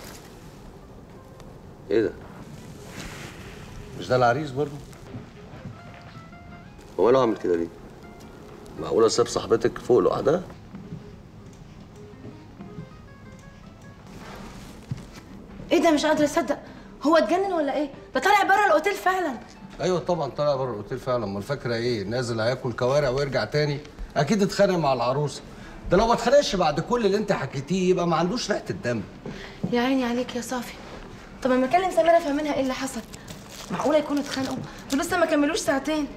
ايه ده مش ده العريس برضه هو ماله عامل كده ليه معقوله ساب صاحبتك فوق لوحدها ايه ده مش قادرة اصدق هو اتجنن ولا ايه ده طالع بره الاوتيل فعلا ايوه طبعا طلع بره الاوتيل فعلا امال فاكره ايه نازل هياكل كوارع ويرجع تاني اكيد اتخانق مع العروسه ده لو ما اتخانقش بعد كل اللي انت حكيتيه يبقى ما عندوش ريحه الدم يا عيني عليك يا صافي طب اما اكلم سميرة افهمها ايه اللي حصل معقولة يكونوا اتخانقوا دول لسه ما كملوش ساعتين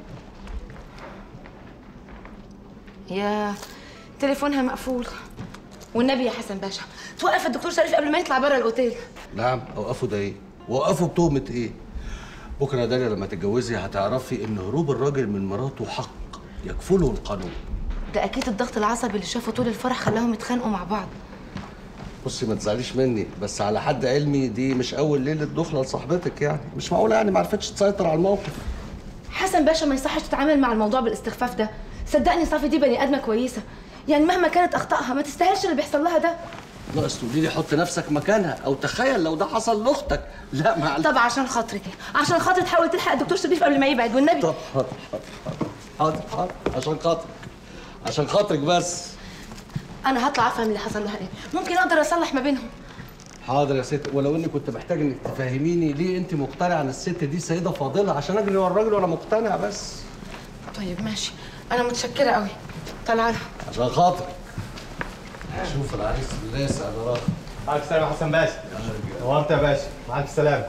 يا تليفونها مقفول والنبي يا حسن باشا توقف الدكتور شريف قبل ما يطلع بره الاوتيل نعم اوقفوا ده ايه وقفوا بتهمه ايه بكره يا داليا لما تتجوزي هتعرفي ان هروب الراجل من مراته حق يكفله القانون ده اكيد الضغط العصبي اللي شافه طول الفرح خلاهم يتخانقوا مع بعض بصي ما تزعليش مني بس على حد علمي دي مش اول ليله دخله لصاحبتك يعني مش معقوله يعني ما عرفتش تسيطر على الموقف حسن باشا ما يصحش تتعامل مع الموضوع بالاستخفاف ده صدقني صافي دي بني ادمه كويسه يعني مهما كانت اخطائها ما تستاهلش اللي بيحصل لها ده ناقص تقولي لي حط نفسك مكانها او تخيل لو ده حصل لاختك لا معلش طب عشان خاطرك عشان خاطر تحاول تلحق الدكتور شريف قبل ما يبعد والنبي طب حاضر حاضر حاضر عشان خاطرك عشان خاطرك بس انا هطلع افهم اللي حصل لها ايه ممكن اقدر اصلح ما بينهم حاضر يا ست ولو اني كنت محتاج انك تفهميني ليه انت مقتنعه ان الست دي سيده فاضله عشان اجري ورا الراجل وانا مقتنع بس طيب ماشي انا متشكره قوي طالعه لها عشان خاطرك شوف العريس بالله يسعد وراك معاك السلامة يا حسن باشا نورت يا باشا معاك السلامة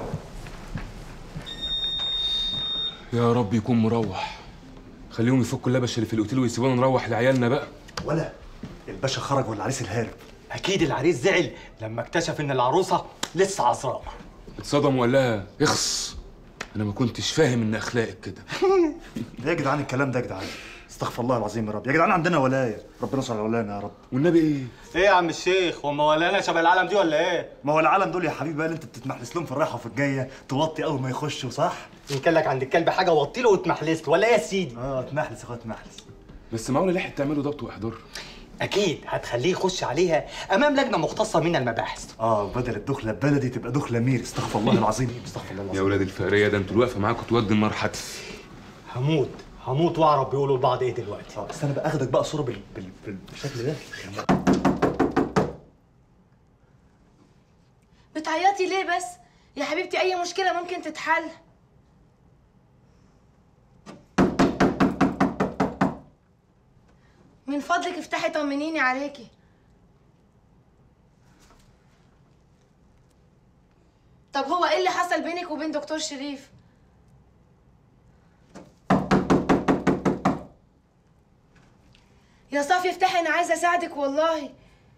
يا رب يكون مروح خليهم يفكوا اللبش اللي في الاوتيل ويسيبونا نروح لعيالنا بقى ولا الباشا خرج والعريس الهارب اكيد العريس زعل لما اكتشف ان العروسه لسه عذراء اتصدم وقال لها اخص انا ما كنتش فاهم ان اخلاقك كده ليه يا جدعان الكلام ده يا جدعان استغفر الله العظيم يا رب يا جدعان عندنا ولايه ربنا يصل على ولانا يا رب والنبي ايه ايه يا عم الشيخ هما ولانا شبه العالم دي ولا ايه؟ ما هو العالم دول يا حبيبي بقى اللي انت بتتمحلس لهم في الرايحه وفي الجايه توطي اول ما يخشوا صح؟ ان كان لك عند الكلب حاجه وطي له واتمحلست ولا ايه يا سيدي؟ اه اتمحلس يا اخويا اتمحلس بس معقول اللي حد تعمله ضبط واحضار اكيد هتخليه يخش عليها امام لجنه مختصه من المباحث اه بدل الدخله بلدي تبقى دخله ميري استغفر الله العظيم استغفر الله يا العظيم ولاد الفقريه ده انتوا الوقفه معاكم تودي النار حتف هموت هموت واعرف بيقولوا لبعض ايه دلوقتي اه بس انا بقى اخدك بقى صوره بال... بال... بال... بالشكل ده بتعيطي ليه بس يا حبيبتي اي مشكله ممكن تتحل من فضلك افتحي طمنيني عليكي طب هو ايه اللي حصل بينك وبين دكتور شريف يا صافي افتحي انا عايزه اساعدك والله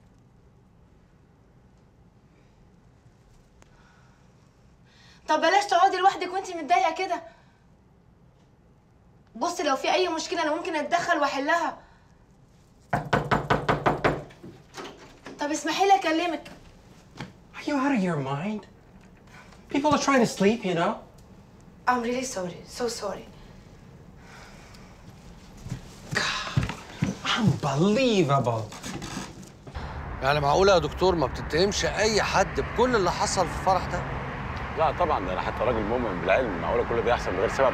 طب بلاش تقعدي لوحدك وانتي متضايقه كده بصي لو في اي مشكله انا ممكن اتدخل واحلها طب اسمحي لي اكلمك Are you out of your mind? People are trying to sleep, you know? I'm really sorry so sorry Unbelievable. يعني معقوله يا دكتور ما بتتهمش اي حد بكل اللي حصل في الفرح ده لا طبعا ده انا حتى راجل مؤمن بالعلم معقوله كل ده يحصل من غير سبب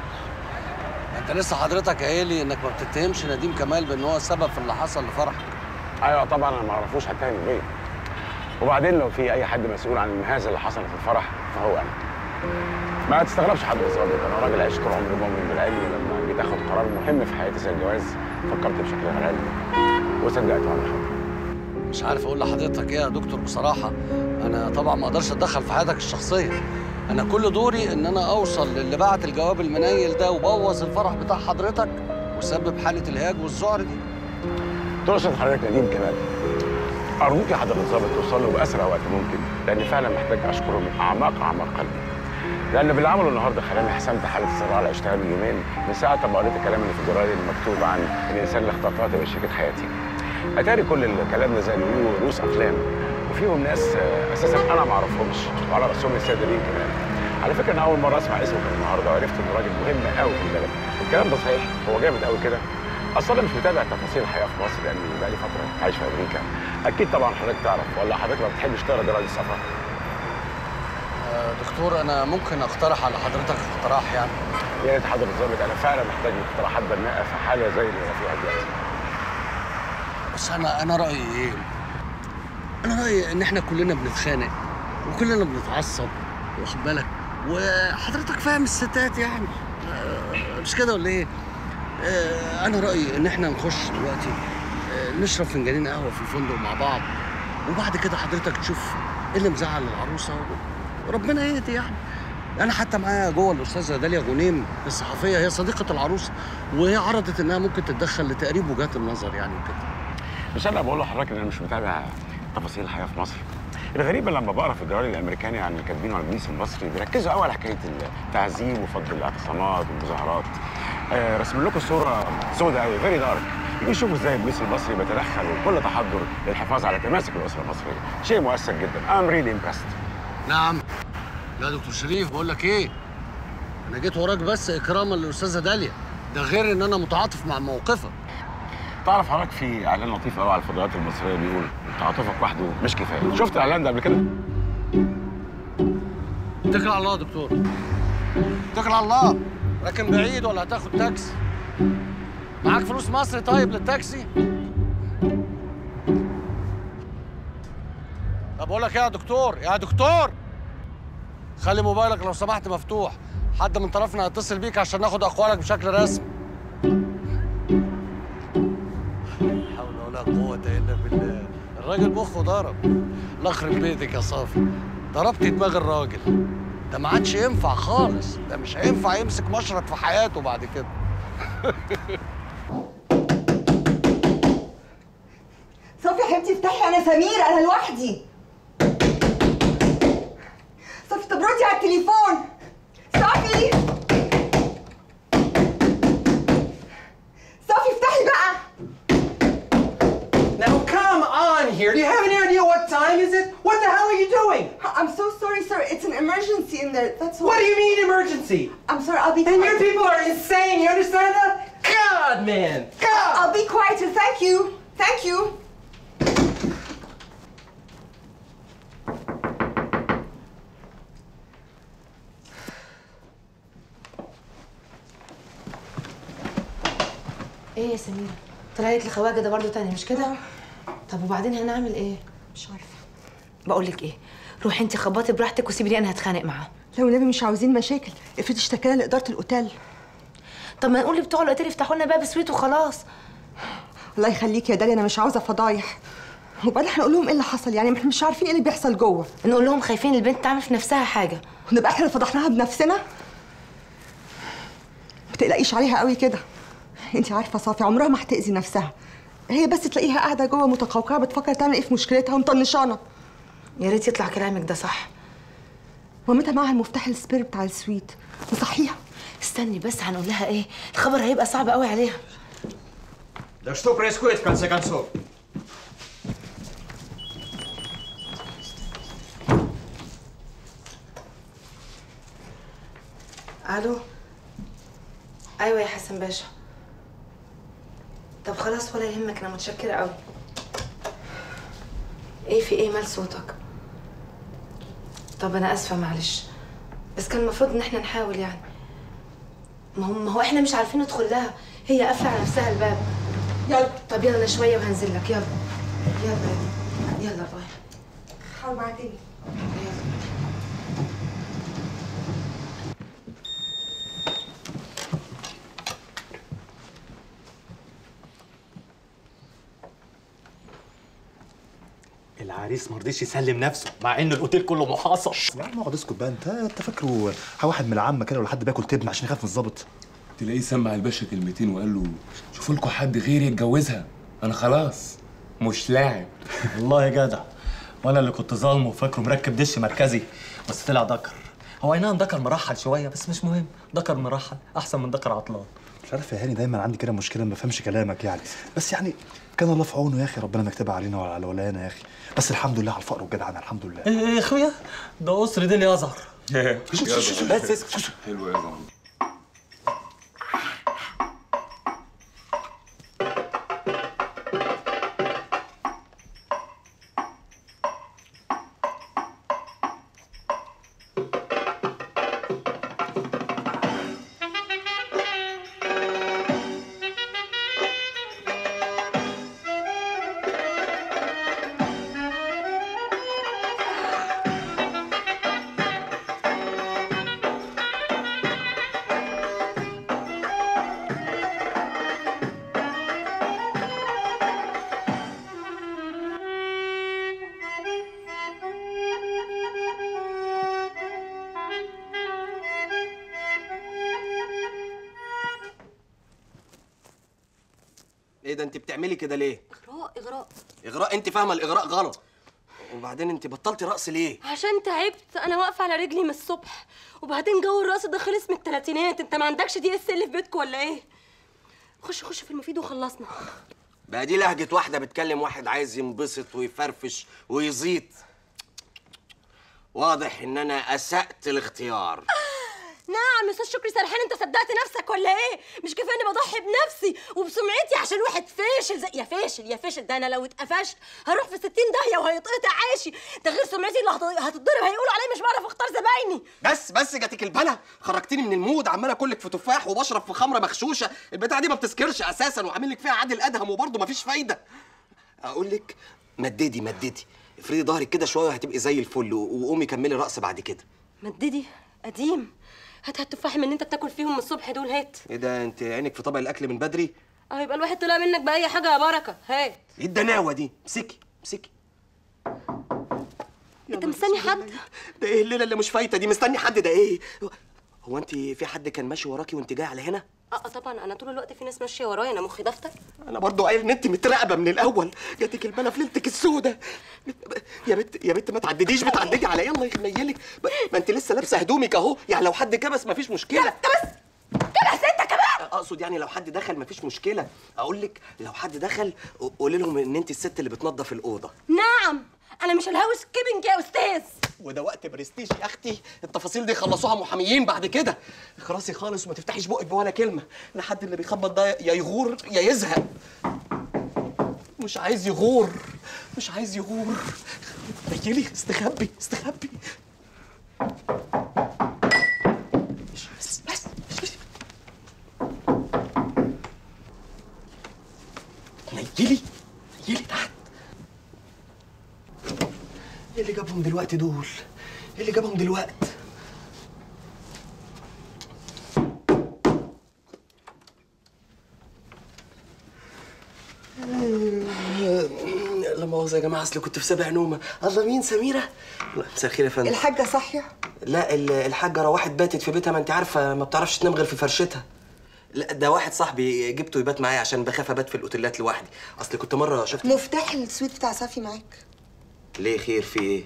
انت لسه حضرتك قايل لي انك ما بتتهمش نديم كمال بان هو السبب في اللي حصل لفرحك ايوه طبعا انا ما اعرفوش هتهم بيه وبعدين لو في اي حد مسؤول عن المهازه اللي حصلت في الفرح فهو انا ما تستغربش حد ظابط انا راجل عشت طول عمري مؤمن بالعلم ولما جيت اخد قرار مهم في حياتي زي الجواز فكرت بشكل غير علمي وصدقت على حب مش عارف اقول لحضرتك ايه يا دكتور بصراحه انا طبعا ما اقدرش اتدخل في حياتك الشخصيه انا كل دوري ان انا اوصل للي بعت الجواب المنيل ده وبوظ الفرح بتاع حضرتك وسبب حاله الهياج والذعر دي تقصد حضرتك نديم كمال ارجوك يا حضره الظابط توصل له باسرع وقت ممكن لاني فعلا محتاج اشكره من اعماق اعماق قلبي لان باللي عمله النهارده خلاني حسمت حاله الصراع على اشتغال من يومين من ساعه ما قريت الكلام اللي في الجرايد المكتوب عن الانسان اللي اخترتها تبقى شريكه حياتي اتاري كل الكلام ده زي ما بيقولوا رؤوس افلام وفيهم ناس آه، اساسا انا ما اعرفهمش وعلى راسهم السيد لين كمان على فكره انا اول مره اسمع اسمه كان النهارده وعرفت انه راجل مهم قوي في البلد الكلام ده صحيح هو جامد قوي كده اصلا انا مش متابع تفاصيل الحياه في مصر لاني بقالي فتره عايش في امريكا اكيد طبعا حضرتك تعرف ولا حضرتك ما بتحبش تقرا جرايد السفر آه، دكتور انا ممكن اقترح على حضرتك اقتراح يعني يا ريت حضرتك الظابط انا فعلا محتاج اقتراحات بناءه في حاله زي اللي انا فيها دلوقتي بس انا انا رايي ايه انا رايي ان احنا كلنا بنتخانق وكلنا بنتعصب واخد بالك وحضرتك فاهم الستات يعني آه، مش كده ولا ايه آه، انا رايي ان احنا نخش دلوقتي آه، نشرب فنجانين قهوه في الفندق مع بعض وبعد كده حضرتك تشوف ايه اللي مزعل العروسه وربنا يهدي يعني انا حتى معايا جوه الاستاذه داليا غنيم الصحفيه هي صديقه العروسه وهي عرضت انها ممكن تتدخل لتقريب وجهات النظر يعني وكده مش انا بقول لحضرتك ان انا مش متابع تفاصيل الحياه في مصر الغريب لما بقرا في الجرايد الامريكاني عن اللي كاتبينه عن البوليس المصري بيركزوا قوي على حكايه التعذيب وفض الاعتصامات والمظاهرات آه رسم لكم صوره سوداء قوي فيري دارك بيشوفوا ازاي البوليس المصري بيتدخل وكل تحضر للحفاظ على تماسك الاسره المصريه شيء مؤثر جدا ام ريلي امبرست نعم لا دكتور شريف بقول لك ايه انا جيت وراك بس اكراما للاستاذه داليا ده غير ان انا متعاطف مع موقفك تعرف حضرتك في اعلان لطيف قوي على الفضائيات المصريه بيقول تعاطفك وحده مش كفايه شفت الاعلان ده قبل كده اتكل على الله يا دكتور اتكل على الله راكن بعيد ولا هتاخد تاكسي معاك فلوس مصري طيب للتاكسي طب بقول لك ايه يا دكتور يا دكتور خلي موبايلك لو سمحت مفتوح حد من طرفنا هيتصل بيك عشان ناخد اقوالك بشكل رسمي لا حول ولا قوة إلا بالله الراجل مخه ضرب الله يخرب بيتك يا صافي ضربت دماغ الراجل ده ما عادش ينفع خالص ده مش هينفع يمسك مشرط في حياته بعد كده صافي يا حبيبتي افتحي انا سمير انا لوحدي صافي طب ردي على التليفون صافي صافي افتحي بقى Now come on here. Do you have any idea what time is it? What the hell are you doing? I'm so sorry, sir. It's an emergency in there. That's all. What do you mean emergency? I'm sorry. I'll be. And quiet. your people are insane. You understand that? God, man. God. I'll be quiet. Thank you. ثانك يو ايه يا سميرة طلع لك الخواجه ده برضه تاني مش كده طب وبعدين هنعمل ايه مش عارفه بقول لك ايه روحي انت خبطي براحتك وسيبي لي انا هتخانق معاه لو النبي مش عاوزين مشاكل افرضي اشتكينا لاداره الاوتيل طب ما نقول لبتوع الاوتيل يفتحوا لنا باب سويت وخلاص الله يخليك يا داليا انا مش عاوزه فضايح وبعدين هنقول لهم ايه اللي حصل يعني احنا مش عارفين ايه اللي بيحصل جوه نقول لهم خايفين البنت تعمل في نفسها حاجه ونبقى احنا اللي فضحناها بنفسنا ما تقلقيش عليها قوي كده انت عارفه صافي عمرها ما هتاذي نفسها هي بس تلاقيها قاعده جوه متقوقعه بتفكر تعمل ايه في مشكلتها ومطنشانه يا ريت يطلع كلامك ده صح مامتها معاها المفتاح السبير بتاع السويت نصحيها استني بس هنقول لها ايه الخبر هيبقى صعب قوي عليها Да что происходит в конце концов? الو ايوه يا حسن باشا طب خلاص ولا يهمك انا متشكره قوي ايه في ايه مال صوتك طب انا اسفه معلش بس كان المفروض ان احنا نحاول يعني ما هو ما هو احنا مش عارفين ندخل لها هي قافله على نفسها الباب يلا طب يلا شويه وهنزل لك يلا يلا يلا يلا باي حاول بعدين العريس ما رضيش يسلم نفسه مع ان الاوتيل كله محاصر لا ما اقعد اسكت بقى انت انت فاكره واحد من العامه كده ولا حد بياكل تبن عشان يخاف من الظابط تلاقيه سمع الباشا كلمتين وقال له شوفوا لكم حد غيري يتجوزها انا خلاص مش لاعب والله يا جدع وانا اللي كنت ظالمه وفاكره مركب دش مركزي بس طلع دكر هو اي نعم دكر مرحل شويه بس مش مهم دكر مرحل احسن من دكر عطلان مش عارف يا هاني دايما عندي كده مشكله ما بفهمش كلامك يعني بس يعني كان الله في عونه يا اخي ربنا ما يكتبها علينا ولا على ولانا يا اخي بس الحمد لله على الفقر والجدعنه الحمد لله ايه يا اخويا ده قصر ديل يظهر بس اسكت حلو يا زلمه ايه ده انت بتعملي كده ليه اغراء اغراء اغراء انت فاهمه الاغراء غلط وبعدين انت بطلتي رقص ليه عشان تعبت انا واقفه على رجلي من الصبح وبعدين جو الرقص ده خلص من الثلاثينات انت ما عندكش دي اس اللي في بيتكم ولا ايه خش خش في المفيد وخلصنا بقى دي لهجه واحده بتكلم واحد عايز ينبسط ويفرفش ويزيط واضح ان انا اسأت الاختيار نعم يا استاذ شكري سرحان انت صدقت نفسك ولا ايه مش كفايه اني بضحي بنفسي وبسمعتي عشان واحد فاشل زي يا فاشل يا فاشل ده انا لو اتقفشت هروح في 60 داهيه وهيتقطع عيشي ده غير سمعتي اللي هت- هتتضرب هيقولوا عليا مش بعرف اختار زبايني بس بس جاتك البلا خرجتني من المود عمال اكلك في تفاح وبشرب في خمره مغشوشه البتاعه دي ما بتسكرش اساسا وعامل لك فيها عادل ادهم وبرضه مفيش فايده اقول لك مددي مددي افردي ظهرك كده شويه وهتبقي زي الفل و- وقومي كملي رقص بعد كده مددي قديم هات هات تفاح من اللي انت بتاكل فيهم من الصبح دول هات ايه ده انت عينك في طبق الاكل من بدري اه يبقى الواحد طلع منك باي حاجه يا بركه هات ايه الدناوه دي امسكي امسكي انت مستني حد ده ايه الليله اللي مش فايته دي مستني حد ده ايه هو انت في حد كان ماشي وراكي وانت جايه على هنا اه آه طبعا انا طول الوقت في ناس ماشيه ورايا انا مخي دفتر انا برضو قايل ان انت متراقبه من الاول جاتك البلا في ليلتك السودة يا بنت يا بنت ما تعدديش بتعددي على ايه الله يخليلك ما انت لسه لابسه هدومك اهو يعني لو حد كبس مفيش مشكله كبس كبس انت كمان اقصد يعني لو حد دخل مفيش مشكله اقول لك لو حد دخل قولي لهم ان انت الست اللي بتنظف الاوضه نعم انا مش الهاوس كيبنج يا استاذ وده وقت برستيج يا اختي التفاصيل دي خلصوها محاميين بعد كده خلاصي خالص وما تفتحيش بقك بولا كلمه لحد اللي بيخبط ده يا يغور يا يزهق مش عايز يغور مش عايز يغور نيلي استخبي استخبي بس بس نيلي نيلي تحت ايه اللي جابهم دلوقتي دول؟ ايه اللي جابهم دلوقتي؟ لا مؤاخذة يا جماعة أصل كنت في سابع نومة، الله مين سميرة؟ لا، مساء الخير يا فندم الحاجة صاحية؟ لا ال- الحاجة روحت باتت في بيتها ما أنت عارفة ما بتعرفش تنام غير في فرشتها لا ده واحد صاحبي جبته يبات معايا عشان بخاف ابات في الاوتيلات لوحدي اصل كنت مره شفت مفتاح السويت بتاع صافي معاك ليه خير في ايه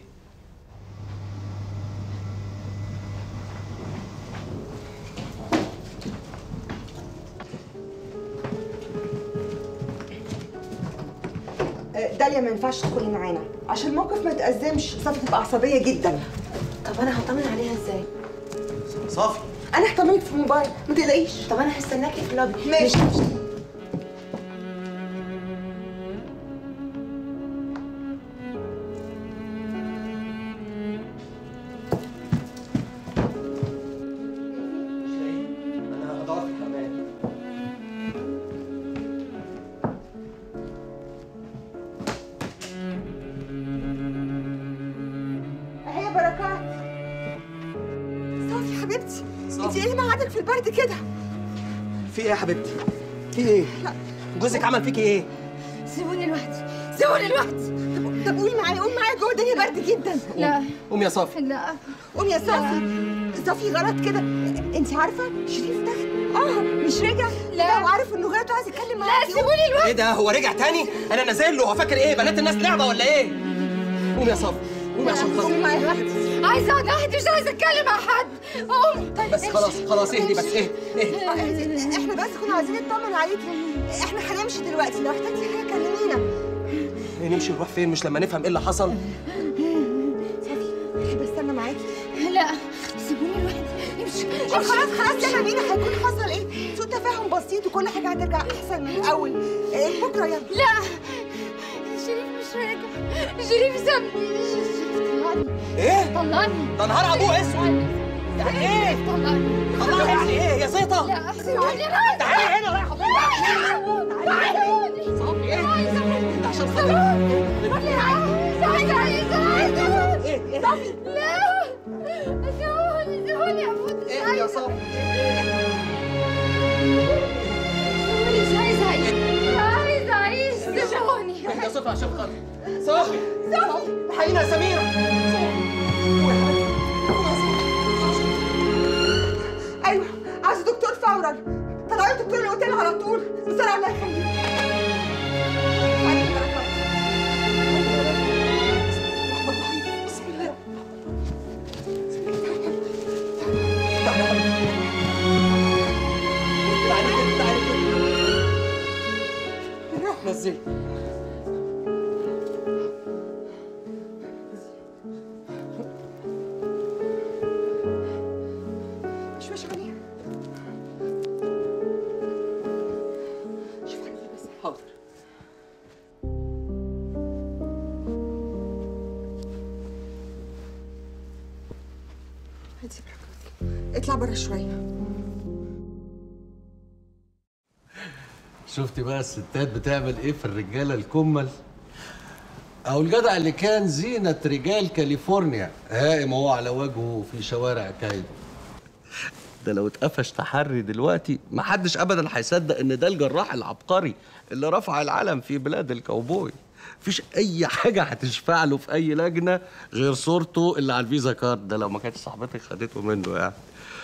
آه، داليا ما ينفعش تدخلي معانا عشان الموقف ما يتأزمش صافي تبقى عصبية جدا طب انا هطمن عليها ازاي صافي انا هطمنك في الموبايل ما تقلقيش طب انا هستناكي في اللوبي ماشي انا هدور في الحمام اهي يا بركات صافي حبيبتي انت ايه ميعادك في البرد كده في ايه يا حبيبتي في ايه جوزك عمل فيكي ايه سيبوني لوحدي سيبوني لوحدي طب طب قولي معايا قولي معايا جوه الدنيا برد جدا لا قوم يا صافي لا قومي يا صافي صافي غلط كده انت عارفه شريف تحت اه مش رجع لا وعارف انه غلط وعايز يتكلم معاكي لا سيبوني ايه ده هو رجع تاني انا نازل له هو فاكر ايه بنات الناس لعبه ولا ايه قوم يا صافي قوم عشان خاطر معايا لوحدي عايزه اقعد لوحدي مش عايزه اتكلم مع حد قوم بس خلاص خلاص اهدي بس ايه ايه آه، احنا بس كنا عايزين نطمن عليكي احنا هنمشي دلوقتي لو احتجتي حاجه كلمينا إيه نمشي نروح فين مش لما نفهم ايه اللي حصل تحب استنى معاكي لا سيبوني لوحدي امشي آه، خلاص خلاص يلا بينا هيكون حصل ايه سوء تفاهم بسيط وكل حاجه هترجع احسن من الاول إيه بكره يلا لا شريف مش راجع شريف سابني شريف طلعني ايه طلعني ده نهار ابوه اسود يعني ايه طلعني طلعني يعني ايه يا زيطه لا سيبوني رايح تعالي هنا رايحه فين تعالي صافي ايه ده عشان خاطر عايزه عايزه عايزه ايه صافي لا سيبوني سيبوني اموت ايه يا صافي سيبوني مش عايزه اعيش مش عايزه اعيش سيبوني يا صافي عشان خاطر صافي صافي الحقينا يا سميره ايوه عايز دكتور فورا طلعوا الدكتور الاوتيل على طول بسرعه الله يخليك بسم الله تعالي كده تعالي كده نزلي شوي شوي شوف حبيبي بس حاضر هاتي بركاتك اطلع بره شويه شفتي بقى الستات بتعمل ايه في الرجاله الكمل او الجدع اللي كان زينة رجال كاليفورنيا هائم هو على وجهه في شوارع كايرو ده لو اتقفش تحري دلوقتي محدش ابدا هيصدق ان ده الجراح العبقري اللي رفع العلم في بلاد الكاوبوي مفيش اي حاجه هتشفع له في اي لجنه غير صورته اللي على الفيزا كارد ده لو ما كانتش صاحبتك خدته منه يعني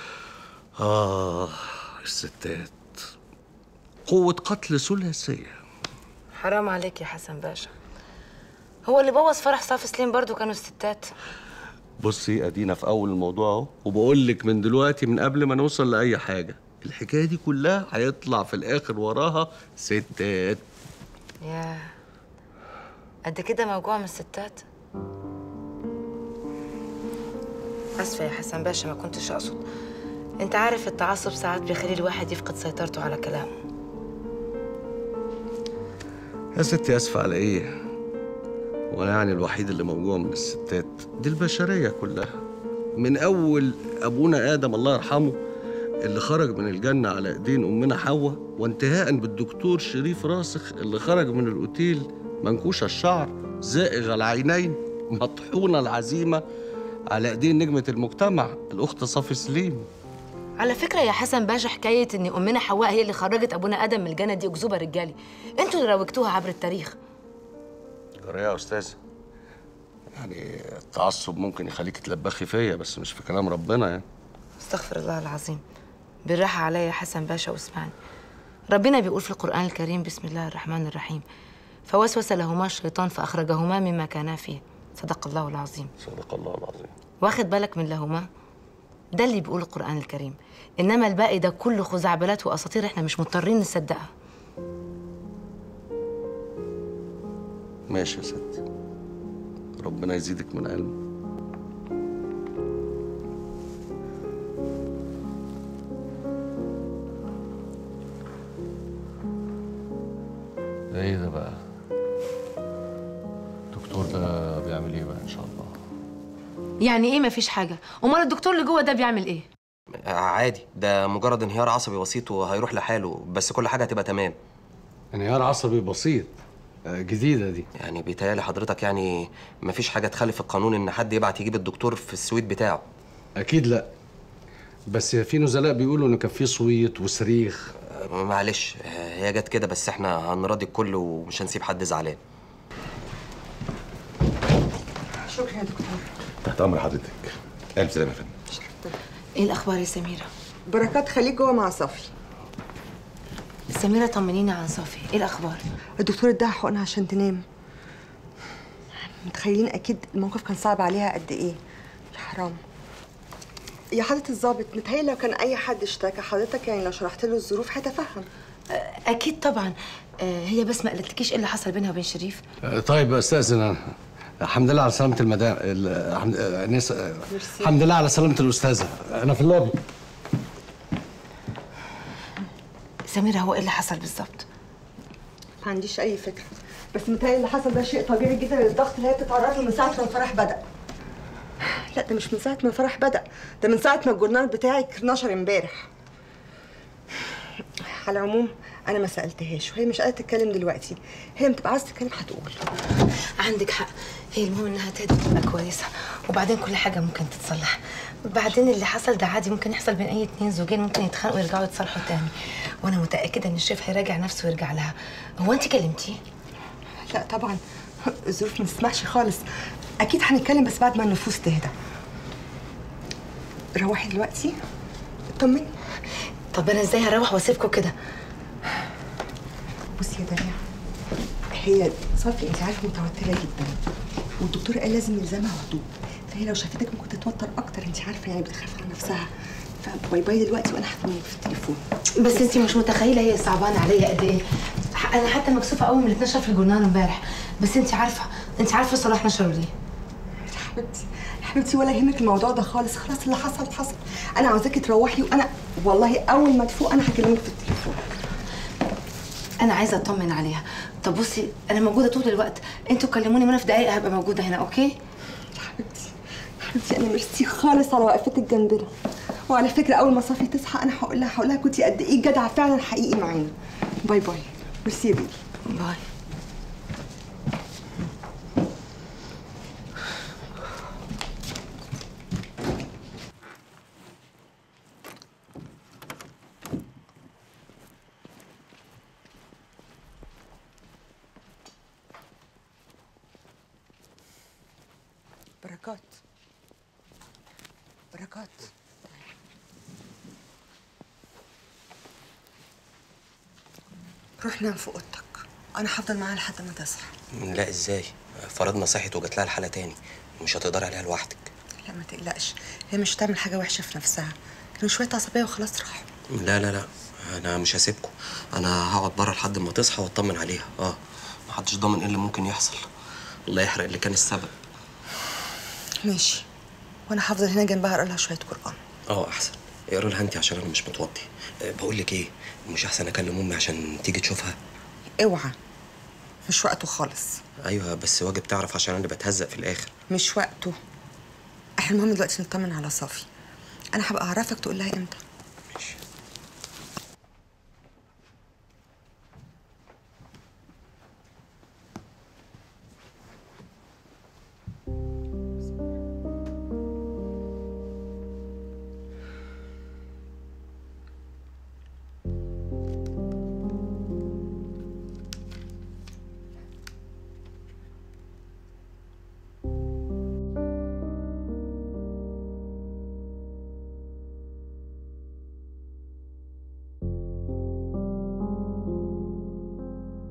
اه الستات قوه قتل ثلاثيه حرام عليك يا حسن باشا هو اللي بوظ فرح صافي سليم برضو كانوا الستات بصي ادينا في اول الموضوع اهو وبقول لك من دلوقتي من قبل ما نوصل لاي حاجه الحكايه دي كلها هيطلع في الاخر وراها ستات يا قد كده موجوع من الستات اسفه يا حسن باشا ما كنتش اقصد انت عارف التعصب ساعات بيخلي الواحد يفقد سيطرته على كلامه يا ستي اسفه على ايه وانا يعني الوحيد اللي موجوع من الستات دي البشريه كلها من اول ابونا ادم الله يرحمه اللي خرج من الجنه على ايدين امنا حواء وانتهاء بالدكتور شريف راسخ اللي خرج من الاوتيل منكوش الشعر زائغ العينين مطحون العزيمه على ايدين نجمه المجتمع الاخت صافي سليم على فكره يا حسن باشا حكايه ان امنا حواء هي اللي خرجت ابونا ادم من الجنه دي اكذوبه رجالي انتوا اللي روجتوها عبر التاريخ جرى يا استاذ يعني التعصب ممكن يخليك تلبخي فيا بس مش في كلام ربنا يعني استغفر الله العظيم بالراحه عليا يا حسن باشا واسمعني ربنا بيقول في القران الكريم بسم الله الرحمن الرحيم فوسوس لهما الشيطان فاخرجهما مما كانا فيه صدق الله العظيم صدق الله العظيم واخد بالك من لهما ده اللي بيقول القرآن الكريم إنما الباقي ده كله خزعبلات وأساطير إحنا مش مضطرين نصدقها ماشي يا ستي ربنا يزيدك من علم ده ايه ده بقى الدكتور ده بيعمل ايه بقى ان شاء الله يعني إيه مفيش حاجة أمال الدكتور اللي جوه ده بيعمل إيه آه، عادي ده مجرد انهيار عصبي بسيط وهيروح لحاله بس كل حاجه هتبقى تمام انهيار عصبي بسيط آه، جديده دي يعني بيتهيألي حضرتك يعني مفيش حاجه تخالف القانون ان حد يبعت يجيب الدكتور في السويت بتاعه اكيد لا بس في نزلاء بيقولوا انه كان في صويت وصريخ آه، معلش آه، هي جت كده بس احنا هنراضي الكل ومش هنسيب حد زعلان شكرا يا دكتور تحت امر حضرتك الف سلامه يا فندم إيه الأخبار يا سميرة بركات خليك جوه مع صافي سميرة طمنيني عن صافي إيه الأخبار الدكتور اداها حقنها عشان تنام متخيلين اكيد الموقف كان صعب عليها قد ايه يا حرام يا حضرة الضابط متهيألي لو كان أي حد اشتكى حضرتك يعني لو شرحت له الظروف هيتفهم أكيد طبعا آه، هي بس ما قالتلكيش إيه اللي حصل بينها وبين شريف آه، طيب استاذن انا الحمد لله على سلامه المدام ال- الحمد آه، نس- آه، ميرسي. الحمد لله على سلامه الاستاذه انا في اللوبي سميرة هو إيه اللي حصل بالظبط ما عنديش أي فكرة بس متهيألي اللي حصل ده شيء طبيعي جدا للضغط اللي هي بتتعرض له من ساعة ما الفرح بدأ لا ده مش من ساعة ما الفرح بدأ ده من ساعة ما الجورنال بتاعك نشر امبارح على العموم أنا ما سألتهاش وهي مش قادرة تتكلم دلوقتي هي لما تبقى عايزة تتكلم هتقول عندك حق هي المهم انها تهدى وتبقى كويسه وبعدين كل حاجه ممكن تتصلح بعدين اللي حصل ده عادي ممكن يحصل بين اي اتنين زوجين ممكن يتخانقوا ويرجعوا يتصالحوا تاني وانا متاكده ان الشيف هيراجع نفسه ويرجع لها هو انت كلمتيه لا طبعا الظروف ما تسمحش خالص أكيد هنتكلم بس بعد ما النفوس تهدى روحي دلوقتي اطمني طب انا ازاي هروح واسيبكم كده بصي يا دنيا هي صافي انت عارفه متوتره جدا والدكتور قال لازم يلزمها هدوء فهي لو شافتك ممكن تتوتر اكتر انت عارفه يعني بتخاف على نفسها فباي باي دلوقتي وانا هكلمك في التليفون بس انت مش متخيله هي صعبانه عليا قد ايه ح- انا حتى مكسوفه قوي من اللي اتنشر في الجورنال امبارح بس انت عارفه انت عارفه صلاح نشره ليه حبيبتي حبيبتي ولا يهمك الموضوع ده خالص خلاص اللي حصل حصل انا عاوزاكي تروحي وانا والله اول ما تفوق انا هكلمك في التليفون انا عايزه اطمن عليها طب بصي انا موجوده طول الوقت انتوا كلموني وانا في دقايق هبقى موجوده هنا اوكي حبيبتي حبيبتي انا ميرسي خالص على وقفتك جنبنا وعلى فكره اول ما صافي تصحى انا هقول لها هقول لها كنتي قد ايه جدعه فعلا حقيقي معانا باي باي ميرسي يا بيبي باي بركات بركات روح نام في اوضتك انا هفضل معاها لحد ما تصحى لا ازاي فرضنا صحت وجات لها الحاله تاني مش هتقدري عليها لوحدك لا ما تقلقش هي مش هتعمل حاجه وحشه في نفسها كانوا شويه عصبيه وخلاص راحوا لا لا لا انا مش هسيبكم انا هقعد بره لحد ما تصحى واطمن عليها اه محدش ضامن ايه اللي ممكن يحصل الله يحرق اللي كان السبب ماشي وانا هفضل هنا جنبها اقرا لها شويه قران اه احسن اقرا لها انت عشان انا مش متوضي أه بقول لك ايه مش احسن اكلم امي عشان تيجي تشوفها اوعى مش وقته خالص ايوه بس واجب تعرف عشان انا بتهزق في الاخر مش وقته احنا المهم دلوقتي نطمن على صافي انا هبقى اعرفك تقول لها امتى ماشي